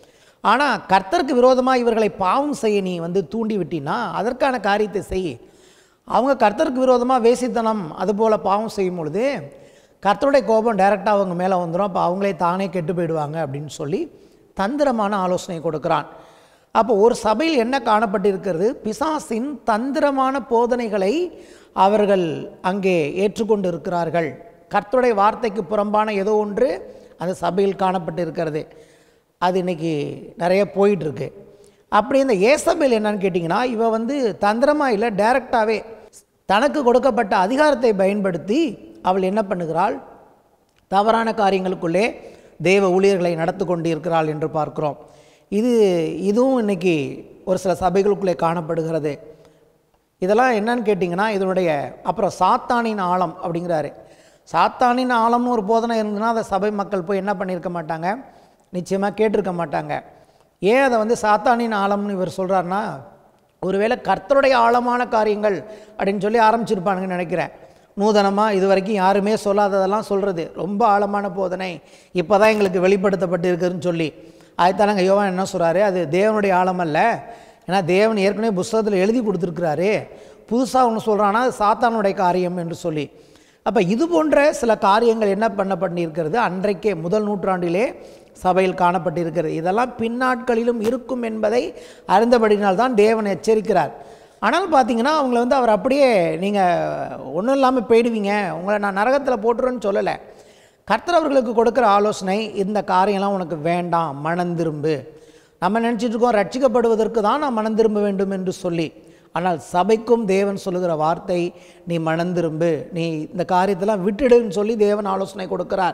A: ஆனால் கர்த்தருக்கு விரோதமாக இவர்களை பாவம் செய்ய நீ வந்து தூண்டி விட்டினா அதற்கான காரியத்தை செய் அவங்க கர்த்தருக்கு விரோதமாக வேசித்தனம் அதுபோல் பாவம் செய்யும் பொழுது கர்த்தருடைய கோபம் டைரெக்டாக அவங்க மேலே வந்துடும் அப்போ அவங்களே தானே கெட்டு போயிடுவாங்க அப்படின்னு சொல்லி தந்திரமான ஆலோசனை கொடுக்குறான் அப்போ ஒரு சபையில் என்ன காணப்பட்டிருக்கிறது பிசாசின் தந்திரமான போதனைகளை அவர்கள் அங்கே ஏற்றுக்கொண்டு இருக்கிறார்கள் கர்த்தருடைய வார்த்தைக்கு புறம்பான ஏதோ ஒன்று அந்த சபையில் காணப்பட்டிருக்கிறது அது இன்னைக்கு நிறைய போயிட்டுருக்கு அப்படி இந்த ஏசபேல் என்னன்னு கேட்டிங்கன்னா இவ வந்து தந்திரமாக இல்லை டைரக்டாகவே தனக்கு கொடுக்கப்பட்ட அதிகாரத்தை பயன்படுத்தி அவள் என்ன பண்ணுகிறாள் தவறான காரியங்களுக்குள்ளே தேவ ஊழியர்களை நடத்து கொண்டு இருக்கிறாள் என்று பார்க்கிறோம் இது இதுவும் இன்னைக்கு ஒரு சில சபைகளுக்குள்ளே காணப்படுகிறது இதெல்லாம் என்னன்னு கேட்டிங்கன்னா இதனுடைய அப்புறம் சாத்தானின் ஆழம் அப்படிங்கிறாரு சாத்தானின் ஆழம்னு ஒரு போதனை இருந்ததுன்னா அதை சபை மக்கள் போய் என்ன பண்ணியிருக்க மாட்டாங்க நிச்சயமாக கேட்டிருக்க மாட்டாங்க ஏன் அதை வந்து சாத்தானின் ஆழம்னு இவர் சொல்கிறாருன்னா ஒருவேளை கர்த்தருடைய ஆழமான காரியங்கள் அப்படின்னு சொல்லி ஆரம்பிச்சிருப்பானுங்கன்னு நினைக்கிறேன் நூதனமாக இது வரைக்கும் யாருமே சொல்லாததெல்லாம் சொல்கிறது ரொம்ப ஆழமான போதனை இப்போ தான் எங்களுக்கு வெளிப்படுத்தப்பட்டு இருக்குதுன்னு சொல்லி அதுதானங்க யோவான் என்ன சொல்கிறாரு அது தேவனுடைய ஆழம் அல்ல ஏன்னா தேவன் ஏற்கனவே புஸ்தகத்தில் எழுதி கொடுத்துருக்கிறாரு புதுசாக ஒன்று சொல்கிறான்னா அது சாத்தானுடைய காரியம் என்று சொல்லி அப்போ இது போன்ற சில காரியங்கள் என்ன பண்ண பண்ணியிருக்கிறது அன்றைக்கே முதல் நூற்றாண்டிலே சபையில் காணப்பட்டிருக்கிறது இதெல்லாம் பின்னாட்களிலும் இருக்கும் என்பதை அறிந்தபடினால்தான் தேவன் எச்சரிக்கிறார் ஆனால் பார்த்தீங்கன்னா அவங்கள வந்து அவர் அப்படியே நீங்கள் ஒன்றும் இல்லாமல் போயிடுவீங்க உங்களை நான் நரகத்தில் போட்டுருன்னு சொல்லலை கர்த்தர் அவர்களுக்கு கொடுக்குற ஆலோசனை இந்த காரியம்லாம் உனக்கு வேண்டாம் மனம் திரும்பு நம்ம நினச்சிட்டு இருக்கோம் ரட்சிக்கப்படுவதற்கு தான் நான் மனம் திரும்ப வேண்டும் என்று சொல்லி ஆனால் சபைக்கும் தேவன் சொல்லுகிற வார்த்தை நீ மனம் திரும்பு நீ இந்த காரியத்தெல்லாம் விட்டுடுன்னு சொல்லி தேவன் ஆலோசனை கொடுக்கிறார்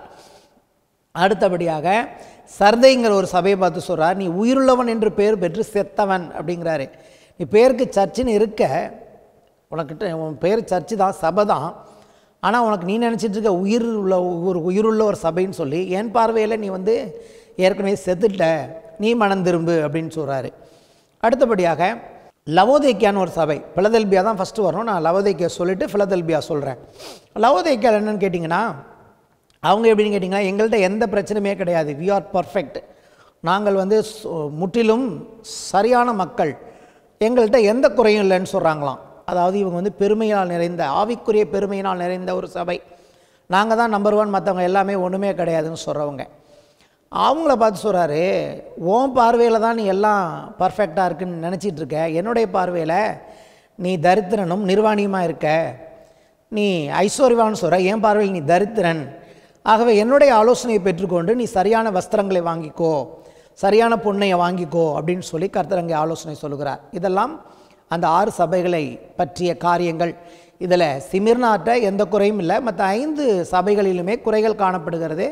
A: அடுத்தபடியாக சர்தைங்கிற ஒரு சபையை பார்த்து சொல்கிறார் நீ உயிருள்ளவன் என்று பேர் பெற்று செத்தவன் அப்படிங்கிறாரு நீ பேருக்கு சர்ச்சுன்னு இருக்க உனக்கிட்ட உன் பேர் சர்ச்சு தான் சபை தான் ஆனால் உனக்கு நீ நினச்சிட்டு இருக்க உயிர் உள்ள ஒரு உயிருள்ள ஒரு சபைன்னு சொல்லி என் பார்வையில் நீ வந்து ஏற்கனவே செத்துட்ட நீ மனம் திரும்பு அப்படின்னு சொல்கிறாரு அடுத்தபடியாக லவோதேக்கியான்னு ஒரு சபை பிலதெல்பியா தான் ஃபஸ்ட்டு வரணும் நான் லவோதேக்கியா சொல்லிவிட்டு பிலதெல்பியா சொல்கிறேன் லவோதேக்கியா என்னன்னு கேட்டிங்கன்னா அவங்க எப்படின்னு கேட்டிங்கன்னா எங்கள்கிட்ட எந்த பிரச்சனையுமே கிடையாது வி ஆர் பர்ஃபெக்ட் நாங்கள் வந்து சு- முற்றிலும் சரியான மக்கள் எங்கள்கிட்ட எந்த குறையும் இல்லைன்னு சொல்கிறாங்களாம் அதாவது இவங்க வந்து பெருமையால் நிறைந்த ஆவிக்குரிய பெருமையினால் நிறைந்த ஒரு சபை நாங்கள் தான் நம்பர் ஒன் மற்றவங்க எல்லாமே ஒன்றுமே கிடையாதுன்னு சொல்கிறவங்க அவங்கள பார்த்து சொல்கிறாரு உன் பார்வையில் தான் நீ எல்லாம் பர்ஃபெக்டாக இருக்குன்னு நினச்சிட்டு இருக்க என்னுடைய பார்வையில் நீ தரித்திரனும் நிர்வாணியுமாக இருக்க நீ ஐஸ்வர்யவான்னு சொல்கிற என் பார்வையில் நீ தரித்திரன் ஆகவே என்னுடைய ஆலோசனையை பெற்றுக்கொண்டு நீ சரியான வஸ்திரங்களை வாங்கிக்கோ சரியான பொண்ணையை வாங்கிக்கோ அப்படின்னு சொல்லி கர்த்தர் அங்கே ஆலோசனை சொல்லுகிறார் இதெல்லாம் அந்த ஆறு சபைகளை பற்றிய காரியங்கள் இதில் சிமிர்னாட்ட எந்த குறையும் இல்லை மற்ற ஐந்து சபைகளிலுமே குறைகள் காணப்படுகிறது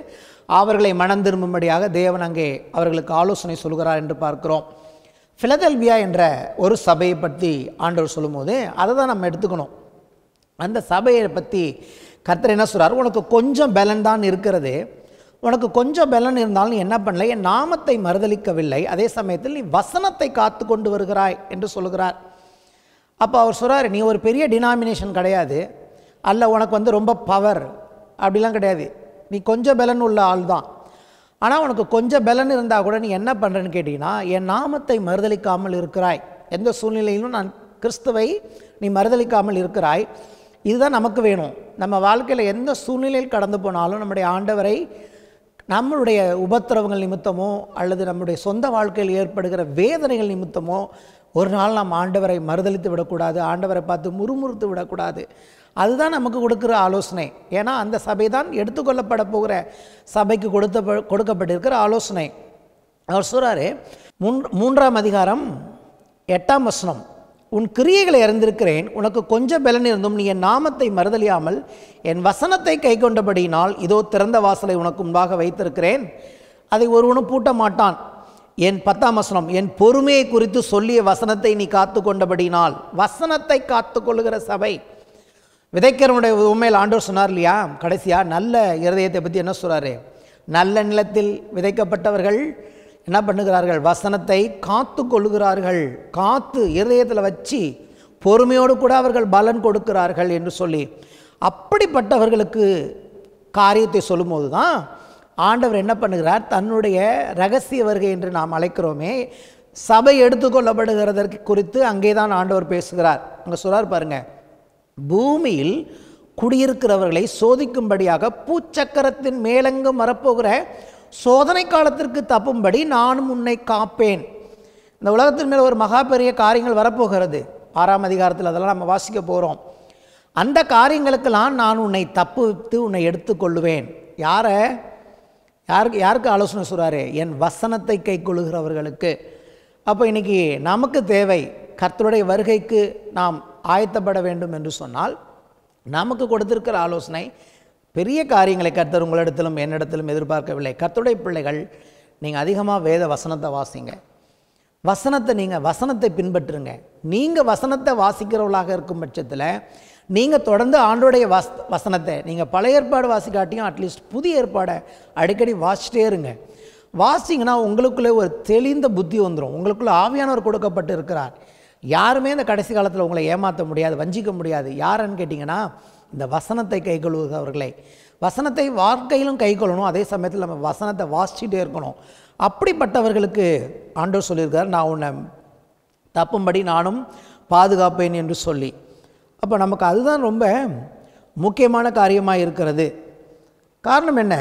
A: அவர்களை மனம் திரும்பும்படியாக தேவன் அங்கே அவர்களுக்கு ஆலோசனை சொல்கிறார் என்று பார்க்கிறோம் பிலதெல்வியா என்ற ஒரு சபையை பற்றி ஆண்டவர் சொல்லும்போது அதை தான் நம்ம எடுத்துக்கணும் அந்த சபையை பற்றி கர்த்தர் என்ன சொல்றார் உனக்கு கொஞ்சம் பலன் தான் இருக்கிறது உனக்கு கொஞ்சம் பலன் இருந்தாலும் நீ என்ன பண்ணல என் நாமத்தை மறுதலிக்கவில்லை அதே சமயத்தில் நீ வசனத்தை காத்து கொண்டு வருகிறாய் என்று சொல்லுகிறார் அப்போ அவர் சொல்றாரு நீ ஒரு பெரிய டினாமினேஷன் கிடையாது அல்ல உனக்கு வந்து ரொம்ப பவர் அப்படிலாம் கிடையாது நீ கொஞ்சம் பலன் உள்ள ஆள் தான் ஆனால் உனக்கு கொஞ்சம் பலன் இருந்தால் கூட நீ என்ன பண்ணுறேன்னு கேட்டிங்கன்னா என் நாமத்தை மறுதலிக்காமல் இருக்கிறாய் எந்த சூழ்நிலையிலும் நான் கிறிஸ்துவை நீ மறுதலிக்காமல் இருக்கிறாய் இதுதான் நமக்கு வேணும் நம்ம வாழ்க்கையில் எந்த சூழ்நிலையில் கடந்து போனாலும் நம்முடைய ஆண்டவரை நம்மளுடைய உபத்திரவங்கள் நிமித்தமோ அல்லது நம்முடைய சொந்த வாழ்க்கையில் ஏற்படுகிற வேதனைகள் நிமித்தமோ ஒரு நாள் நாம் ஆண்டவரை மறுதலித்து விடக்கூடாது ஆண்டவரை பார்த்து முறுமுறுத்து விடக்கூடாது அதுதான் நமக்கு கொடுக்குற ஆலோசனை ஏன்னா அந்த சபை தான் எடுத்துக்கொள்ளப்பட போகிற சபைக்கு கொடுத்த கொடுக்கப்பட்டிருக்கிற ஆலோசனை அவர் சொல்கிறாரு மூன் மூன்றாம் அதிகாரம் எட்டாம் வசனம் உன் கிரியைகளை அறிந்திருக்கிறேன் உனக்கு கொஞ்சம் பலன் இருந்தும் நீ என் நாமத்தை மறுதலியாமல் என் வசனத்தை கை கொண்டபடியினால் இதோ திறந்த வாசலை உனக்கு முன்பாக வைத்திருக்கிறேன் அதை ஒருவனும் பூட்ட மாட்டான் என் பத்தாம் வசனம் என் பொறுமையை குறித்து சொல்லிய வசனத்தை நீ காத்து கொண்டபடியினால் வசனத்தை காத்து கொள்ளுகிற சபை விதைக்கிறவனுடைய உண்மையில் ஆண்டவர் சொன்னார் இல்லையா கடைசியா நல்ல இருதயத்தை பற்றி என்ன சொல்றாரு நல்ல நிலத்தில் விதைக்கப்பட்டவர்கள் என்ன பண்ணுகிறார்கள் வசனத்தை காத்து கொள்ளுகிறார்கள் காத்து இருதயத்தில் வச்சு பொறுமையோடு கூட அவர்கள் பலன் கொடுக்கிறார்கள் என்று சொல்லி அப்படிப்பட்டவர்களுக்கு காரியத்தை சொல்லும்போது தான் ஆண்டவர் என்ன பண்ணுகிறார் தன்னுடைய ரகசிய வருகை என்று நாம் அழைக்கிறோமே சபை எடுத்துக்கொள்ளப்படுகிறதற்கு குறித்து அங்கே தான் ஆண்டவர் பேசுகிறார் அங்கே சொல்றார் பாருங்க பூமியில் குடியிருக்கிறவர்களை சோதிக்கும்படியாக பூச்சக்கரத்தின் மேலெங்கும் வரப்போகிற சோதனை காலத்திற்கு தப்பும்படி நானும் உன்னை காப்பேன் இந்த உலகத்தின் மேல் ஒரு மகா பெரிய காரியங்கள் வரப்போகிறது ஆறாம் அதிகாரத்தில் அதெல்லாம் நம்ம வாசிக்க போகிறோம் அந்த காரியங்களுக்கெல்லாம் நான் உன்னை தப்புவித்து உன்னை எடுத்துக்கொள்ளுவேன் யாரை யாருக்கு யாருக்கு ஆலோசனை சொல்கிறாரு என் வசனத்தை கை கொள்ளுகிறவர்களுக்கு அப்போ இன்னைக்கு நமக்கு தேவை கர்த்தருடைய வருகைக்கு நாம் ஆயத்தப்பட வேண்டும் என்று சொன்னால் நமக்கு கொடுத்திருக்கிற ஆலோசனை பெரிய காரியங்களை கர்த்தர் உங்களிடத்திலும் என்னிடத்திலும் எதிர்பார்க்கவில்லை கர்த்தருடைய பிள்ளைகள் நீங்கள் அதிகமாக வேத வசனத்தை வாசிங்க வசனத்தை நீங்கள் வசனத்தை பின்பற்றுங்க நீங்கள் வசனத்தை வாசிக்கிறவர்களாக இருக்கும் பட்சத்தில் நீங்கள் தொடர்ந்து ஆண்டோடைய வஸ் வசனத்தை நீங்கள் பழைய ஏற்பாடு வாசிக்காட்டியும் அட்லீஸ்ட் புதிய ஏற்பாடை அடிக்கடி வாசிச்சிட்டே இருங்க வாசிங்கன்னா உங்களுக்குள்ளே ஒரு தெளிந்த புத்தி வந்துடும் உங்களுக்குள்ளே ஆவியானவர் கொடுக்கப்பட்டு இருக்கிறார் யாருமே இந்த கடைசி காலத்தில் உங்களை ஏமாற்ற முடியாது வஞ்சிக்க முடியாது யாருன்னு கேட்டிங்கன்னா இந்த வசனத்தை கை கொள்ளுகிறவர்களை வசனத்தை வாழ்க்கையிலும் கை கொள்ளணும் அதே சமயத்தில் நம்ம வசனத்தை வாசிச்சுட்டே இருக்கணும் அப்படிப்பட்டவர்களுக்கு ஆண்டவர் சொல்லியிருக்கார் நான் உன்னை தப்பும்படி நானும் பாதுகாப்பேன் என்று சொல்லி அப்போ நமக்கு அதுதான் ரொம்ப முக்கியமான காரியமாக இருக்கிறது காரணம் என்ன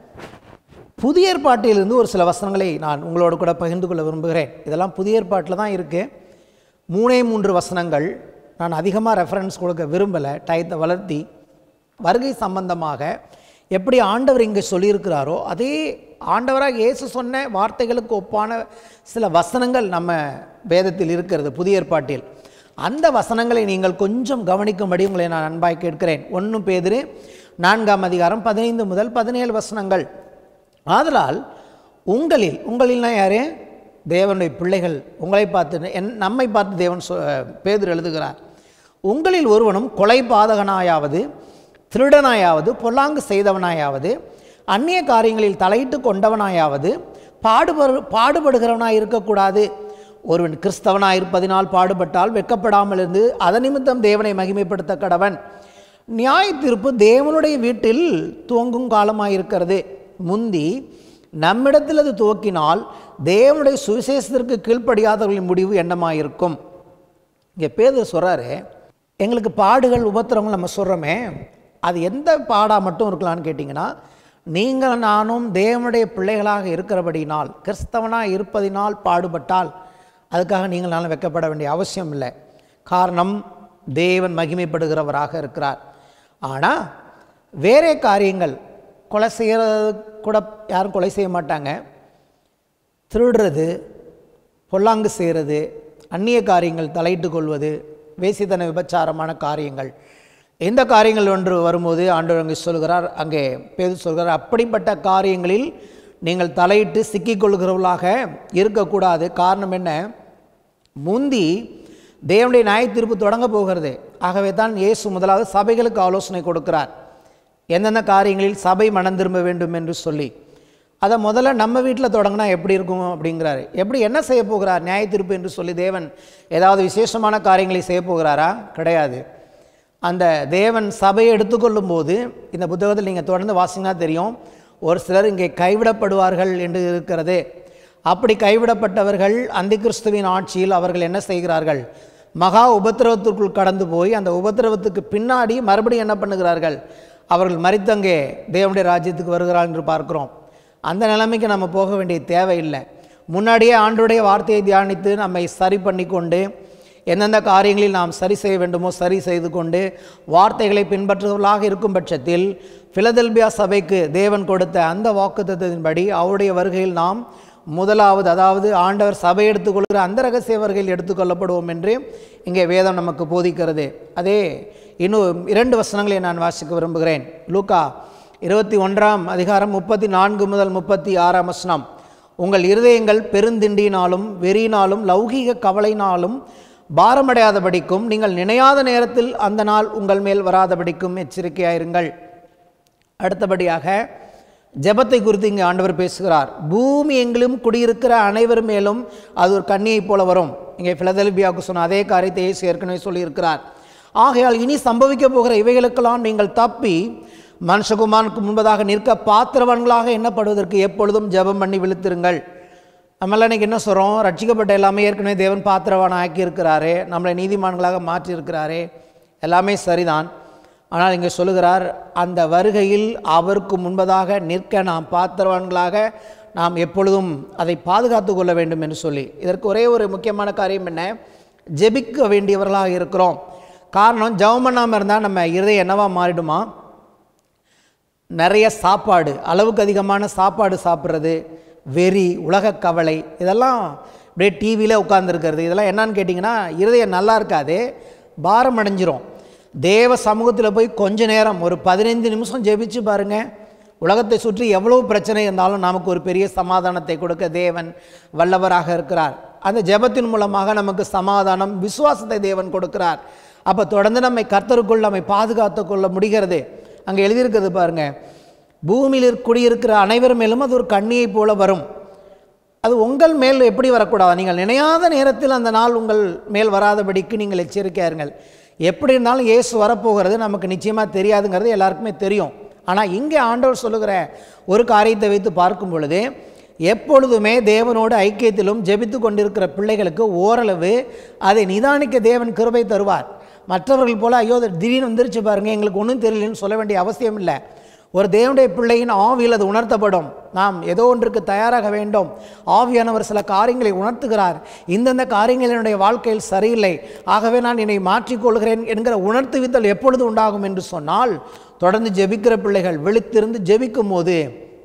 A: புதிய ஏற்பாட்டிலிருந்து ஒரு சில வசனங்களை நான் உங்களோட கூட பகிர்ந்து கொள்ள விரும்புகிறேன் இதெல்லாம் புதிய ஏற்பாட்டில் தான் இருக்குது மூணே மூன்று வசனங்கள் நான் அதிகமாக ரெஃபரன்ஸ் கொடுக்க விரும்பலை டயத்தை வளர்த்தி வருகை சம்பந்தமாக எப்படி ஆண்டவர் இங்கே சொல்லியிருக்கிறாரோ அதே ஆண்டவராக இயேசு சொன்ன வார்த்தைகளுக்கு ஒப்பான சில வசனங்கள் நம்ம வேதத்தில் இருக்கிறது புதிய ஏற்பாட்டில் அந்த வசனங்களை நீங்கள் கொஞ்சம் கவனிக்கும்படி உங்களை நான் அன்பாய் கேட்கிறேன் ஒன்று பேதிரு நான்காம் அதிகாரம் பதினைந்து முதல் பதினேழு வசனங்கள் ஆதலால் உங்களில் உங்களில்னா யாரு தேவனுடைய பிள்ளைகள் உங்களை பார்த்து என் நம்மை பார்த்து தேவன் சொ பேதுரு எழுதுகிறார் உங்களில் ஒருவனும் கொலை பாதகனாயாவது திருடனாயாவது பொல்லாங்கு செய்தவனாயாவது அந்நிய காரியங்களில் தலையிட்டு கொண்டவனாயாவது பாடுபடு பாடுபடுகிறவனாய் இருக்கக்கூடாது ஒருவன் கிறிஸ்தவனாய் இருப்பதினால் பாடுபட்டால் வெட்கப்படாமல் இருந்து அதன் நிமித்தம் தேவனை மகிமைப்படுத்த கடவன் நியாய தீர்ப்பு தேவனுடைய வீட்டில் துவங்கும் காலமாயிருக்கிறது முந்தி நம்மிடத்தில் அது துவக்கினால் தேவனுடைய சுவிசேஷத்திற்கு கீழ்ப்படியாதவர்களின் முடிவு என்னமாயிருக்கும் இங்கே பேதர் சொல்கிறாரு எங்களுக்கு பாடுகள் உபத்திரங்கள் நம்ம சொல்கிறோமே அது எந்த பாடாக மட்டும் இருக்கலான்னு கேட்டிங்கன்னா நீங்கள் நானும் தேவனுடைய பிள்ளைகளாக இருக்கிறபடினால் கிறிஸ்தவனாக இருப்பதினால் பாடுபட்டால் அதுக்காக நீங்கள் நானும் வெக்கப்பட வேண்டிய அவசியம் இல்லை காரணம் தேவன் மகிமைப்படுகிறவராக இருக்கிறார் ஆனால் வேறே காரியங்கள் கொலை செய்கிறது கூட யாரும் கொலை செய்ய மாட்டாங்க திருடுறது பொல்லாங்கு செய்கிறது அந்நிய காரியங்கள் தலையிட்டு கொள்வது வேசித்தன விபச்சாரமான காரியங்கள் எந்த காரியங்கள் ஒன்று வரும்போது ஆண்டவர் அங்கே சொல்கிறார் அங்கே பேது சொல்கிறார் அப்படிப்பட்ட காரியங்களில் நீங்கள் தலையிட்டு சிக்கிக்கொள்கிறவர்களாக இருக்கக்கூடாது காரணம் என்ன முந்தி தேவனுடைய நியாய தீர்ப்பு தொடங்க போகிறது ஆகவே தான் இயேசு முதலாவது சபைகளுக்கு ஆலோசனை கொடுக்கிறார் எந்தெந்த காரியங்களில் சபை மனம் திரும்ப வேண்டும் என்று சொல்லி அதை முதல்ல நம்ம வீட்டில் தொடங்கினா எப்படி இருக்கும் அப்படிங்கிறாரு எப்படி என்ன செய்ய போகிறார் நியாய தீர்ப்பு என்று சொல்லி தேவன் ஏதாவது விசேஷமான காரியங்களை செய்ய போகிறாரா கிடையாது அந்த தேவன் சபையை எடுத்துக்கொள்ளும் போது இந்த புத்தகத்தில் நீங்கள் தொடர்ந்து வாசிங்கன்னா தெரியும் ஒரு சிலர் இங்கே கைவிடப்படுவார்கள் என்று இருக்கிறது அப்படி கைவிடப்பட்டவர்கள் அந்தி கிறிஸ்துவின் ஆட்சியில் அவர்கள் என்ன செய்கிறார்கள் மகா உபத்திரவத்திற்குள் கடந்து போய் அந்த உபத்திரவத்துக்கு பின்னாடி மறுபடியும் என்ன பண்ணுகிறார்கள் அவர்கள் மறித்தங்கே தேவனுடைய ராஜ்யத்துக்கு வருகிறார்கள் என்று பார்க்கிறோம் அந்த நிலைமைக்கு நம்ம போக வேண்டிய தேவையில்லை முன்னாடியே ஆண்டுடைய வார்த்தையை தியானித்து நம்மை சரி பண்ணி கொண்டு எந்தெந்த காரியங்களில் நாம் சரி செய்ய வேண்டுமோ சரி செய்து கொண்டு வார்த்தைகளை பின்பற்றுவர்களாக இருக்கும் பட்சத்தில் பிலதெல்பியா சபைக்கு தேவன் கொடுத்த அந்த வாக்குத்தத்தின்படி அவருடைய வருகையில் நாம் முதலாவது அதாவது ஆண்டவர் சபை எடுத்துக்கொள்கிற அந்த ரகசிய வருகையில் எடுத்துக்கொள்ளப்படுவோம் என்று இங்கே வேதம் நமக்கு போதிக்கிறது அதே இன்னும் இரண்டு வசனங்களை நான் வாசிக்க விரும்புகிறேன் லூக்கா இருபத்தி ஒன்றாம் அதிகாரம் முப்பத்தி நான்கு முதல் முப்பத்தி ஆறாம் வசனம் உங்கள் இருதயங்கள் பெருந்திண்டியினாலும் வெறியினாலும் லௌகீக கவலையினாலும் பாரமடையாதபடிக்கும் நீங்கள் நினையாத நேரத்தில் அந்த நாள் உங்கள் மேல் வராதபடிக்கும் எச்சரிக்கையாயிருங்கள் அடுத்தபடியாக ஜெபத்தை குறித்து இங்கே ஆண்டவர் பேசுகிறார் பூமி எங்கிலும் குடியிருக்கிற அனைவர் மேலும் அது ஒரு கண்ணியைப் போல வரும் இங்கே பிலதெல்பியாவுக்கு சொன்ன அதே காரியத்தை இயேசு ஏற்கனவே சொல்லியிருக்கிறார் ஆகையால் இனி சம்பவிக்க போகிற இவைகளுக்கெல்லாம் நீங்கள் தப்பி மனுஷகுமாருக்கு முன்பதாக நிற்க பாத்திரவான்களாக எண்ணப்படுவதற்கு எப்பொழுதும் ஜெபம் பண்ணி விழுத்திருங்கள் நம்மளாம் இன்னைக்கு என்ன சொல்கிறோம் ரட்சிக்கப்பட்ட எல்லாமே ஏற்கனவே தேவன் பாத்திரவான் ஆக்கியிருக்கிறாரே நம்மளை நீதிமான்களாக மாற்றியிருக்கிறாரே எல்லாமே சரிதான் ஆனால் இங்கே சொல்லுகிறார் அந்த வருகையில் அவருக்கு முன்பதாக நிற்க நாம் பாத்திரவான்களாக நாம் எப்பொழுதும் அதை பாதுகாத்து கொள்ள வேண்டும் என்று சொல்லி இதற்கு ஒரே ஒரு முக்கியமான காரியம் என்ன ஜெபிக்க வேண்டியவர்களாக இருக்கிறோம் காரணம் ஜெபம் பண்ணாமல் இருந்தால் நம்ம இருதயம் என்னவா மாறிடுமா நிறைய சாப்பாடு அளவுக்கு அதிகமான சாப்பாடு சாப்பிட்றது வெறி உலக கவலை இதெல்லாம் அப்படியே டிவியில் உட்காந்துருக்கிறது இதெல்லாம் என்னன்னு கேட்டிங்கன்னா இருதயம் நல்லா இருக்காது பாரம் அடைஞ்சிரும் தேவ சமூகத்தில் போய் கொஞ்ச நேரம் ஒரு பதினைந்து நிமிஷம் ஜெபிச்சு பாருங்கள் உலகத்தை சுற்றி எவ்வளோ பிரச்சனை இருந்தாலும் நமக்கு ஒரு பெரிய சமாதானத்தை கொடுக்க தேவன் வல்லவராக இருக்கிறார் அந்த ஜெபத்தின் மூலமாக நமக்கு சமாதானம் விசுவாசத்தை தேவன் கொடுக்கிறார் அப்போ தொடர்ந்து நம்மை கர்த்தருக்குள் நம்மை பாதுகாத்து கொள்ள முடிகிறது அங்கே எழுதியிருக்கிறது பாருங்க பூமியில் குடியிருக்கிற அனைவர் மேலும் அது ஒரு கண்ணியைப் போல வரும் அது உங்கள் மேல் எப்படி வரக்கூடாது நீங்கள் நினையாத நேரத்தில் அந்த நாள் உங்கள் மேல் வராதபடிக்கு நீங்கள் எச்சரிக்கையாருங்கள் எப்படி இருந்தாலும் இயேசு வரப்போகிறது நமக்கு நிச்சயமாக தெரியாதுங்கிறது எல்லாருக்குமே தெரியும் ஆனால் இங்கே ஆண்டவர் சொல்லுகிற ஒரு காரியத்தை வைத்து பார்க்கும் பொழுது எப்பொழுதுமே தேவனோடு ஐக்கியத்திலும் ஜெபித்து கொண்டிருக்கிற பிள்ளைகளுக்கு ஓரளவு அதை நிதானிக்க தேவன் கிருபை தருவார் மற்றவர்கள் போல ஐயோ அது திடீர்னு வந்துருச்சு பாருங்க எங்களுக்கு ஒன்றும் தெரியலன்னு சொல்ல வேண்டிய அவசியம் இல்லை ஒரு தேவனுடைய பிள்ளையின் ஆவியில் அது உணர்த்தப்படும் நாம் ஏதோ ஒன்றுக்கு தயாராக வேண்டும் ஆவியானவர் சில காரியங்களை உணர்த்துகிறார் இந்தந்த காரியங்கள் என்னுடைய வாழ்க்கையில் சரியில்லை ஆகவே நான் என்னை மாற்றிக்கொள்கிறேன் என்கிற உணர்த்துவித்தல் எப்பொழுது உண்டாகும் என்று சொன்னால் தொடர்ந்து ஜெபிக்கிற பிள்ளைகள் விழித்திருந்து ஜெபிக்கும் போது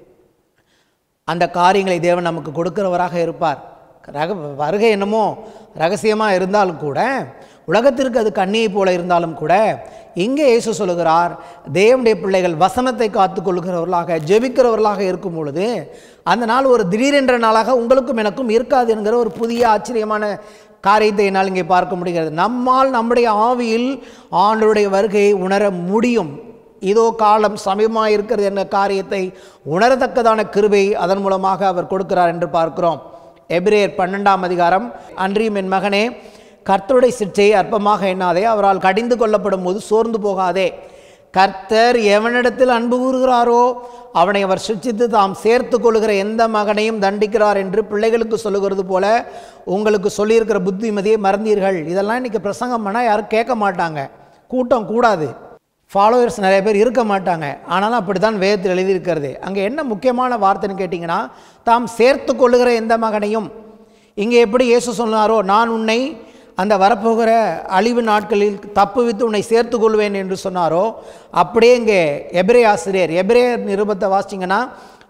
A: அந்த காரியங்களை தேவன் நமக்கு கொடுக்கிறவராக இருப்பார் ரக வருகை என்னமோ ரகசியமாக இருந்தாலும் கூட உலகத்திற்கு அது கண்ணியை போல இருந்தாலும் கூட இங்கே இயேசு சொல்லுகிறார் தேவனுடைய பிள்ளைகள் வசனத்தை காத்துக்கொள்கிறவர்களாக ஜெபிக்கிறவர்களாக இருக்கும் பொழுது அந்த நாள் ஒரு திடீரென்ற நாளாக உங்களுக்கும் எனக்கும் இருக்காது என்கிற ஒரு புதிய ஆச்சரியமான காரியத்தை என்னால் இங்கே பார்க்க முடிகிறது நம்மால் நம்முடைய ஆவியில் ஆண்டவருடைய வருகையை உணர முடியும் இதோ காலம் சமயமாக இருக்கிறது என்ற காரியத்தை உணரத்தக்கதான கிருபை அதன் மூலமாக அவர் கொடுக்கிறார் என்று பார்க்கிறோம் எபிரேயர் பன்னெண்டாம் அதிகாரம் அன்றியும் என் மகனே கர்த்தருடைய சிற்றையை அற்பமாக எண்ணாதே அவரால் கடிந்து கொள்ளப்படும் போது சோர்ந்து போகாதே கர்த்தர் எவனிடத்தில் அன்பு கூறுகிறாரோ அவனை அவர் சிருஷ்டித்து தாம் சேர்த்து கொள்கிற எந்த மகனையும் தண்டிக்கிறார் என்று பிள்ளைகளுக்கு சொல்லுகிறது போல உங்களுக்கு சொல்லியிருக்கிற புத்திமதியை மறந்தீர்கள் இதெல்லாம் இன்றைக்கி பிரசங்கம் பண்ணால் யாரும் கேட்க மாட்டாங்க கூட்டம் கூடாது ஃபாலோவர்ஸ் நிறைய பேர் இருக்க மாட்டாங்க ஆனாலும் அப்படி தான் வேதத்தில் எழுதியிருக்கிறது அங்கே என்ன முக்கியமான வார்த்தைன்னு கேட்டிங்கன்னா தாம் சேர்த்து கொள்ளுகிற எந்த மகனையும் இங்கே எப்படி இயேசு சொன்னாரோ நான் உன்னை அந்த வரப்போகிற அழிவு நாட்களில் தப்புவித்து உன்னை சேர்த்து கொள்வேன் என்று சொன்னாரோ அப்படியே இங்கே எபிரே ஆசிரியர் எபிரே நிருபத்தை வாசிச்சிங்கன்னா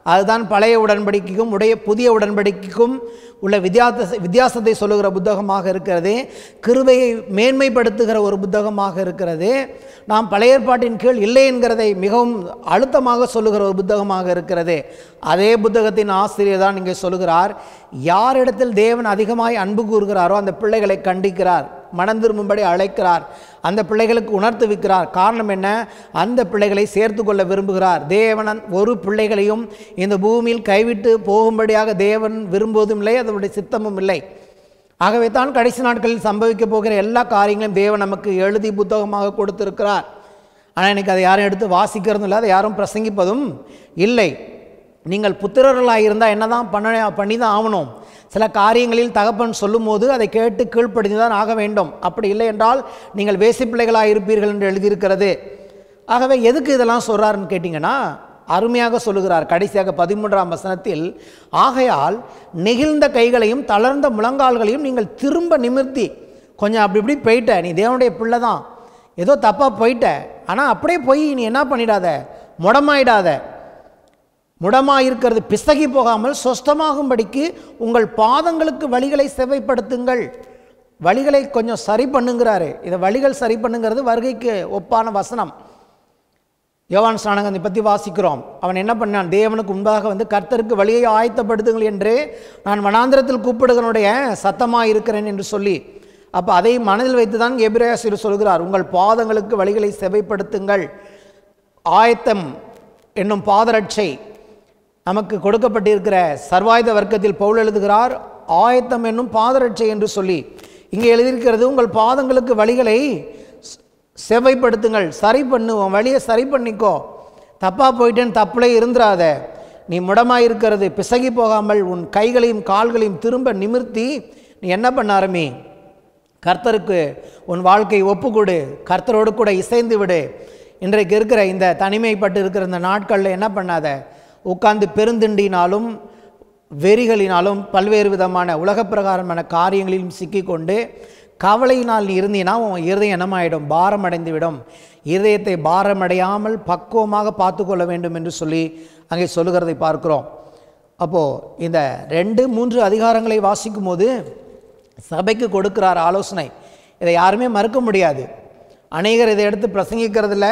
A: அதுதான் பழைய உடன்படிக்கைக்கும் உடைய புதிய உடன்படிக்கைக்கும் உள்ள வித்தியாச வித்தியாசத்தை சொல்லுகிற புத்தகமாக இருக்கிறது கிருபையை மேன்மைப்படுத்துகிற ஒரு புத்தகமாக இருக்கிறது நாம் பழைய ஏற்பாட்டின் கீழ் இல்லை என்கிறதை மிகவும் அழுத்தமாக சொல்லுகிற ஒரு புத்தகமாக இருக்கிறது அதே புத்தகத்தின் ஆசிரியர் தான் இங்கே சொல்லுகிறார் யாரிடத்தில் தேவன் அதிகமாய் அன்பு கூறுகிறாரோ அந்த பிள்ளைகளை கண்டிக்கிறார் மனம் திரும்பும்படி அழைக்கிறார் அந்த பிள்ளைகளுக்கு உணர்த்துவிக்கிறார் காரணம் என்ன அந்த பிள்ளைகளை சேர்த்து கொள்ள விரும்புகிறார் தேவன் ஒரு பிள்ளைகளையும் இந்த பூமியில் கைவிட்டு போகும்படியாக தேவன் விரும்புவதும் இல்லை அதனுடைய சித்தமும் இல்லை ஆகவே தான் கடைசி நாட்களில் சம்பவிக்க போகிற எல்லா காரியங்களையும் தேவன் நமக்கு எழுதி புத்தகமாக கொடுத்திருக்கிறார் ஆனால் எனக்கு அதை யாரும் எடுத்து வாசிக்கிறதும் இல்லை அதை யாரும் பிரசங்கிப்பதும் இல்லை நீங்கள் புத்திரர்களாக இருந்தால் என்ன தான் பண்ண பண்ணி தான் ஆகணும் சில காரியங்களில் தகப்பன் சொல்லும்போது அதை கேட்டு கீழ்ப்படிந்து தான் ஆக வேண்டும் அப்படி இல்லை என்றால் நீங்கள் வேசி பிள்ளைகளாக இருப்பீர்கள் என்று எழுதியிருக்கிறது ஆகவே எதுக்கு இதெல்லாம் சொல்கிறாருன்னு கேட்டிங்கன்னா அருமையாக சொல்லுகிறார் கடைசியாக பதிமூன்றாம் வசனத்தில் ஆகையால் நெகிழ்ந்த கைகளையும் தளர்ந்த முழங்கால்களையும் நீங்கள் திரும்ப நிமிர்த்தி கொஞ்சம் அப்படி இப்படி போயிட்ட நீ தேவனுடைய பிள்ளை தான் ஏதோ தப்பாக போயிட்ட ஆனால் அப்படியே போய் நீ என்ன பண்ணிடாத முடமாயிடாத முடமாக இருக்கிறது பிசகி போகாமல் சொஸ்தமாகும்படிக்கு உங்கள் பாதங்களுக்கு வழிகளை செவைப்படுத்துங்கள் வழிகளை கொஞ்சம் சரி பண்ணுங்கிறாரு இதை வழிகள் சரி பண்ணுங்கிறது வருகைக்கு ஒப்பான வசனம் யோவான் ஸ்நானகத்தை பற்றி வாசிக்கிறோம் அவன் என்ன பண்ணான் தேவனுக்கு முன்பாக வந்து கர்த்தருக்கு வழியை ஆயத்தப்படுத்துங்கள் என்று நான் வனாந்திரத்தில் கூப்பிடுகிறனுடைய சத்தமாக இருக்கிறேன் என்று சொல்லி அப்போ அதை மனதில் வைத்து தான் எபிரேசியர் சொல்கிறார் உங்கள் பாதங்களுக்கு வழிகளை செவைப்படுத்துங்கள் ஆயத்தம் என்னும் பாதரட்சை நமக்கு கொடுக்கப்பட்டிருக்கிற சர்வாயுத வர்க்கத்தில் பவுல் எழுதுகிறார் ஆயத்தம் என்னும் பாதரட்சை என்று சொல்லி இங்கே எழுதியிருக்கிறது உங்கள் பாதங்களுக்கு வழிகளை ஸ்- செவைப்படுத்துங்கள் சரி பண்ணு உன் வழியை சரி பண்ணிக்கோ தப்பாக போயிட்டேன்னு தப்புலே இருந்துராத நீ முடமாக இருக்கிறது பிசகி போகாமல் உன் கைகளையும் கால்களையும் திரும்ப நிமிர்த்தி நீ என்ன பண்ண ஆரம்பி கர்த்தருக்கு உன் வாழ்க்கையை ஒப்புக்கொடு கர்த்தரோடு கூட இசைந்து விடு இன்றைக்கு இருக்கிற இந்த தனிமைப்பட்டு இருக்கிற இந்த நாட்களில் என்ன பண்ணாத உட்கார்ந்து பெருந்திண்டினாலும் வெறிகளினாலும் பல்வேறு விதமான உலகப் பிரகாரமான காரியங்களிலும் சிக்கிக்கொண்டு கவலையினால் நீ இருந்தீன்னா உன் இருதயம் என்னமாயிடும் பாரமடைந்து விடும் இருதயத்தை பாரமடையாமல் பக்குவமாக பார்த்து கொள்ள வேண்டும் என்று சொல்லி அங்கே சொல்லுகிறதை பார்க்கிறோம் அப்போது இந்த ரெண்டு மூன்று அதிகாரங்களை வாசிக்கும் போது சபைக்கு கொடுக்கிறார் ஆலோசனை இதை யாருமே மறுக்க முடியாது அநேகர் இதை எடுத்து பிரசங்கிக்கிறதில்ல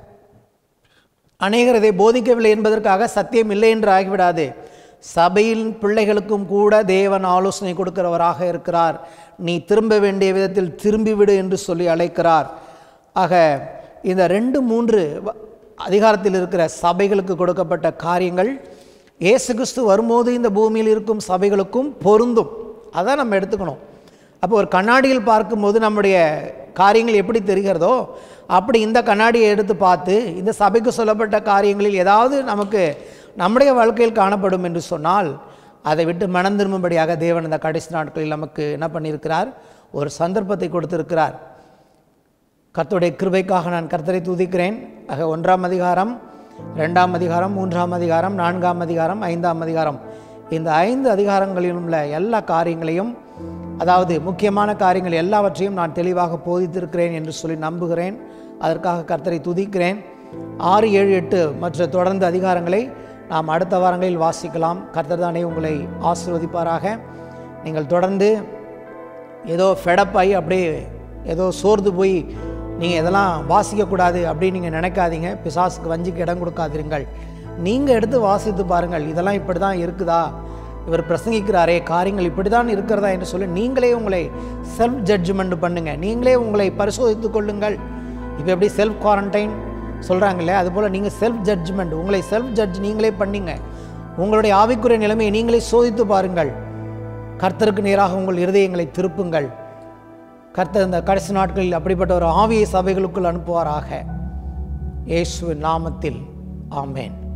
A: அநேகர் இதை போதிக்கவில்லை என்பதற்காக சத்தியம் இல்லை என்று ஆகிவிடாது சபையின் பிள்ளைகளுக்கும் கூட தேவன் ஆலோசனை கொடுக்கிறவராக இருக்கிறார் நீ திரும்ப வேண்டிய விதத்தில் திரும்பிவிடு என்று சொல்லி அழைக்கிறார் ஆக இந்த ரெண்டு மூன்று வ- அதிகாரத்தில் இருக்கிற சபைகளுக்கு கொடுக்கப்பட்ட காரியங்கள் இயேசு கிறிஸ்து வரும்போது இந்த பூமியில் இருக்கும் சபைகளுக்கும் பொருந்தும் அதான் நம்ம எடுத்துக்கணும் அப்போ ஒரு கண்ணாடியில் பார்க்கும்போது நம்முடைய காரியங்கள் எப்படி தெரிகிறதோ அப்படி இந்த கண்ணாடியை எடுத்து பார்த்து இந்த சபைக்கு சொல்லப்பட்ட காரியங்களில் ஏதாவது நமக்கு நம்முடைய வாழ்க்கையில் காணப்படும் என்று சொன்னால் அதை விட்டு மனம் திரும்பும்படியாக தேவன் இந்த கடைசி நாட்களில் நமக்கு என்ன பண்ணியிருக்கிறார் ஒரு சந்தர்ப்பத்தை கொடுத்திருக்கிறார் கர்த்தருடைய கிருபைக்காக நான் கர்த்தரை துதிக்கிறேன் ஆக ஒன்றாம் அதிகாரம் ரெண்டாம் அதிகாரம் மூன்றாம் அதிகாரம் நான்காம் அதிகாரம் ஐந்தாம் அதிகாரம் இந்த ஐந்து அதிகாரங்களிலும் உள்ள எல்லா காரியங்களையும் அதாவது முக்கியமான காரியங்கள் எல்லாவற்றையும் நான் தெளிவாக போதித்திருக்கிறேன் என்று சொல்லி நம்புகிறேன் அதற்காக கர்த்தரை துதிக்கிறேன் ஆறு ஏழு எட்டு மற்ற தொடர்ந்து அதிகாரங்களை நாம் அடுத்த வாரங்களில் வாசிக்கலாம் கர்த்தர் தானே உங்களை ஆசீர்வதிப்பாராக நீங்கள் தொடர்ந்து ஏதோ ஃபெடப் ஆகி அப்படியே ஏதோ சோர்ந்து போய் நீங்கள் இதெல்லாம் வாசிக்கக்கூடாது அப்படின்னு நீங்கள் நினைக்காதீங்க பிசாசுக்கு வஞ்சிக்கு இடம் கொடுக்காதீர்கள் நீங்கள் எடுத்து வாசித்து பாருங்கள் இதெல்லாம் இப்படி தான் இருக்குதா இவர் பிரசங்கிக்கிறாரே காரியங்கள் இப்படி தான் இருக்கிறதா என்று சொல்லி நீங்களே உங்களை செல்ஃப் ஜட்ஜ்மெண்ட் பண்ணுங்க நீங்களே உங்களை பரிசோதித்துக் கொள்ளுங்கள் இப்போ எப்படி செல்ஃப் குவாரண்டைன் சொல்கிறாங்களே அதுபோல் நீங்கள் செல்ஃப் ஜட்ஜ்மெண்ட் உங்களை செல்ஃப் ஜட்ஜ் நீங்களே பண்ணீங்க உங்களுடைய ஆவிக்குரிய நிலைமையை நீங்களே சோதித்து பாருங்கள் கர்த்தருக்கு நேராக உங்கள் இருதயங்களை திருப்புங்கள் கர்த்தர் இந்த கடைசி நாட்களில் அப்படிப்பட்ட ஒரு ஆவியை சபைகளுக்குள் அனுப்புவாராக இயேசுவின் நாமத்தில் ஆமென்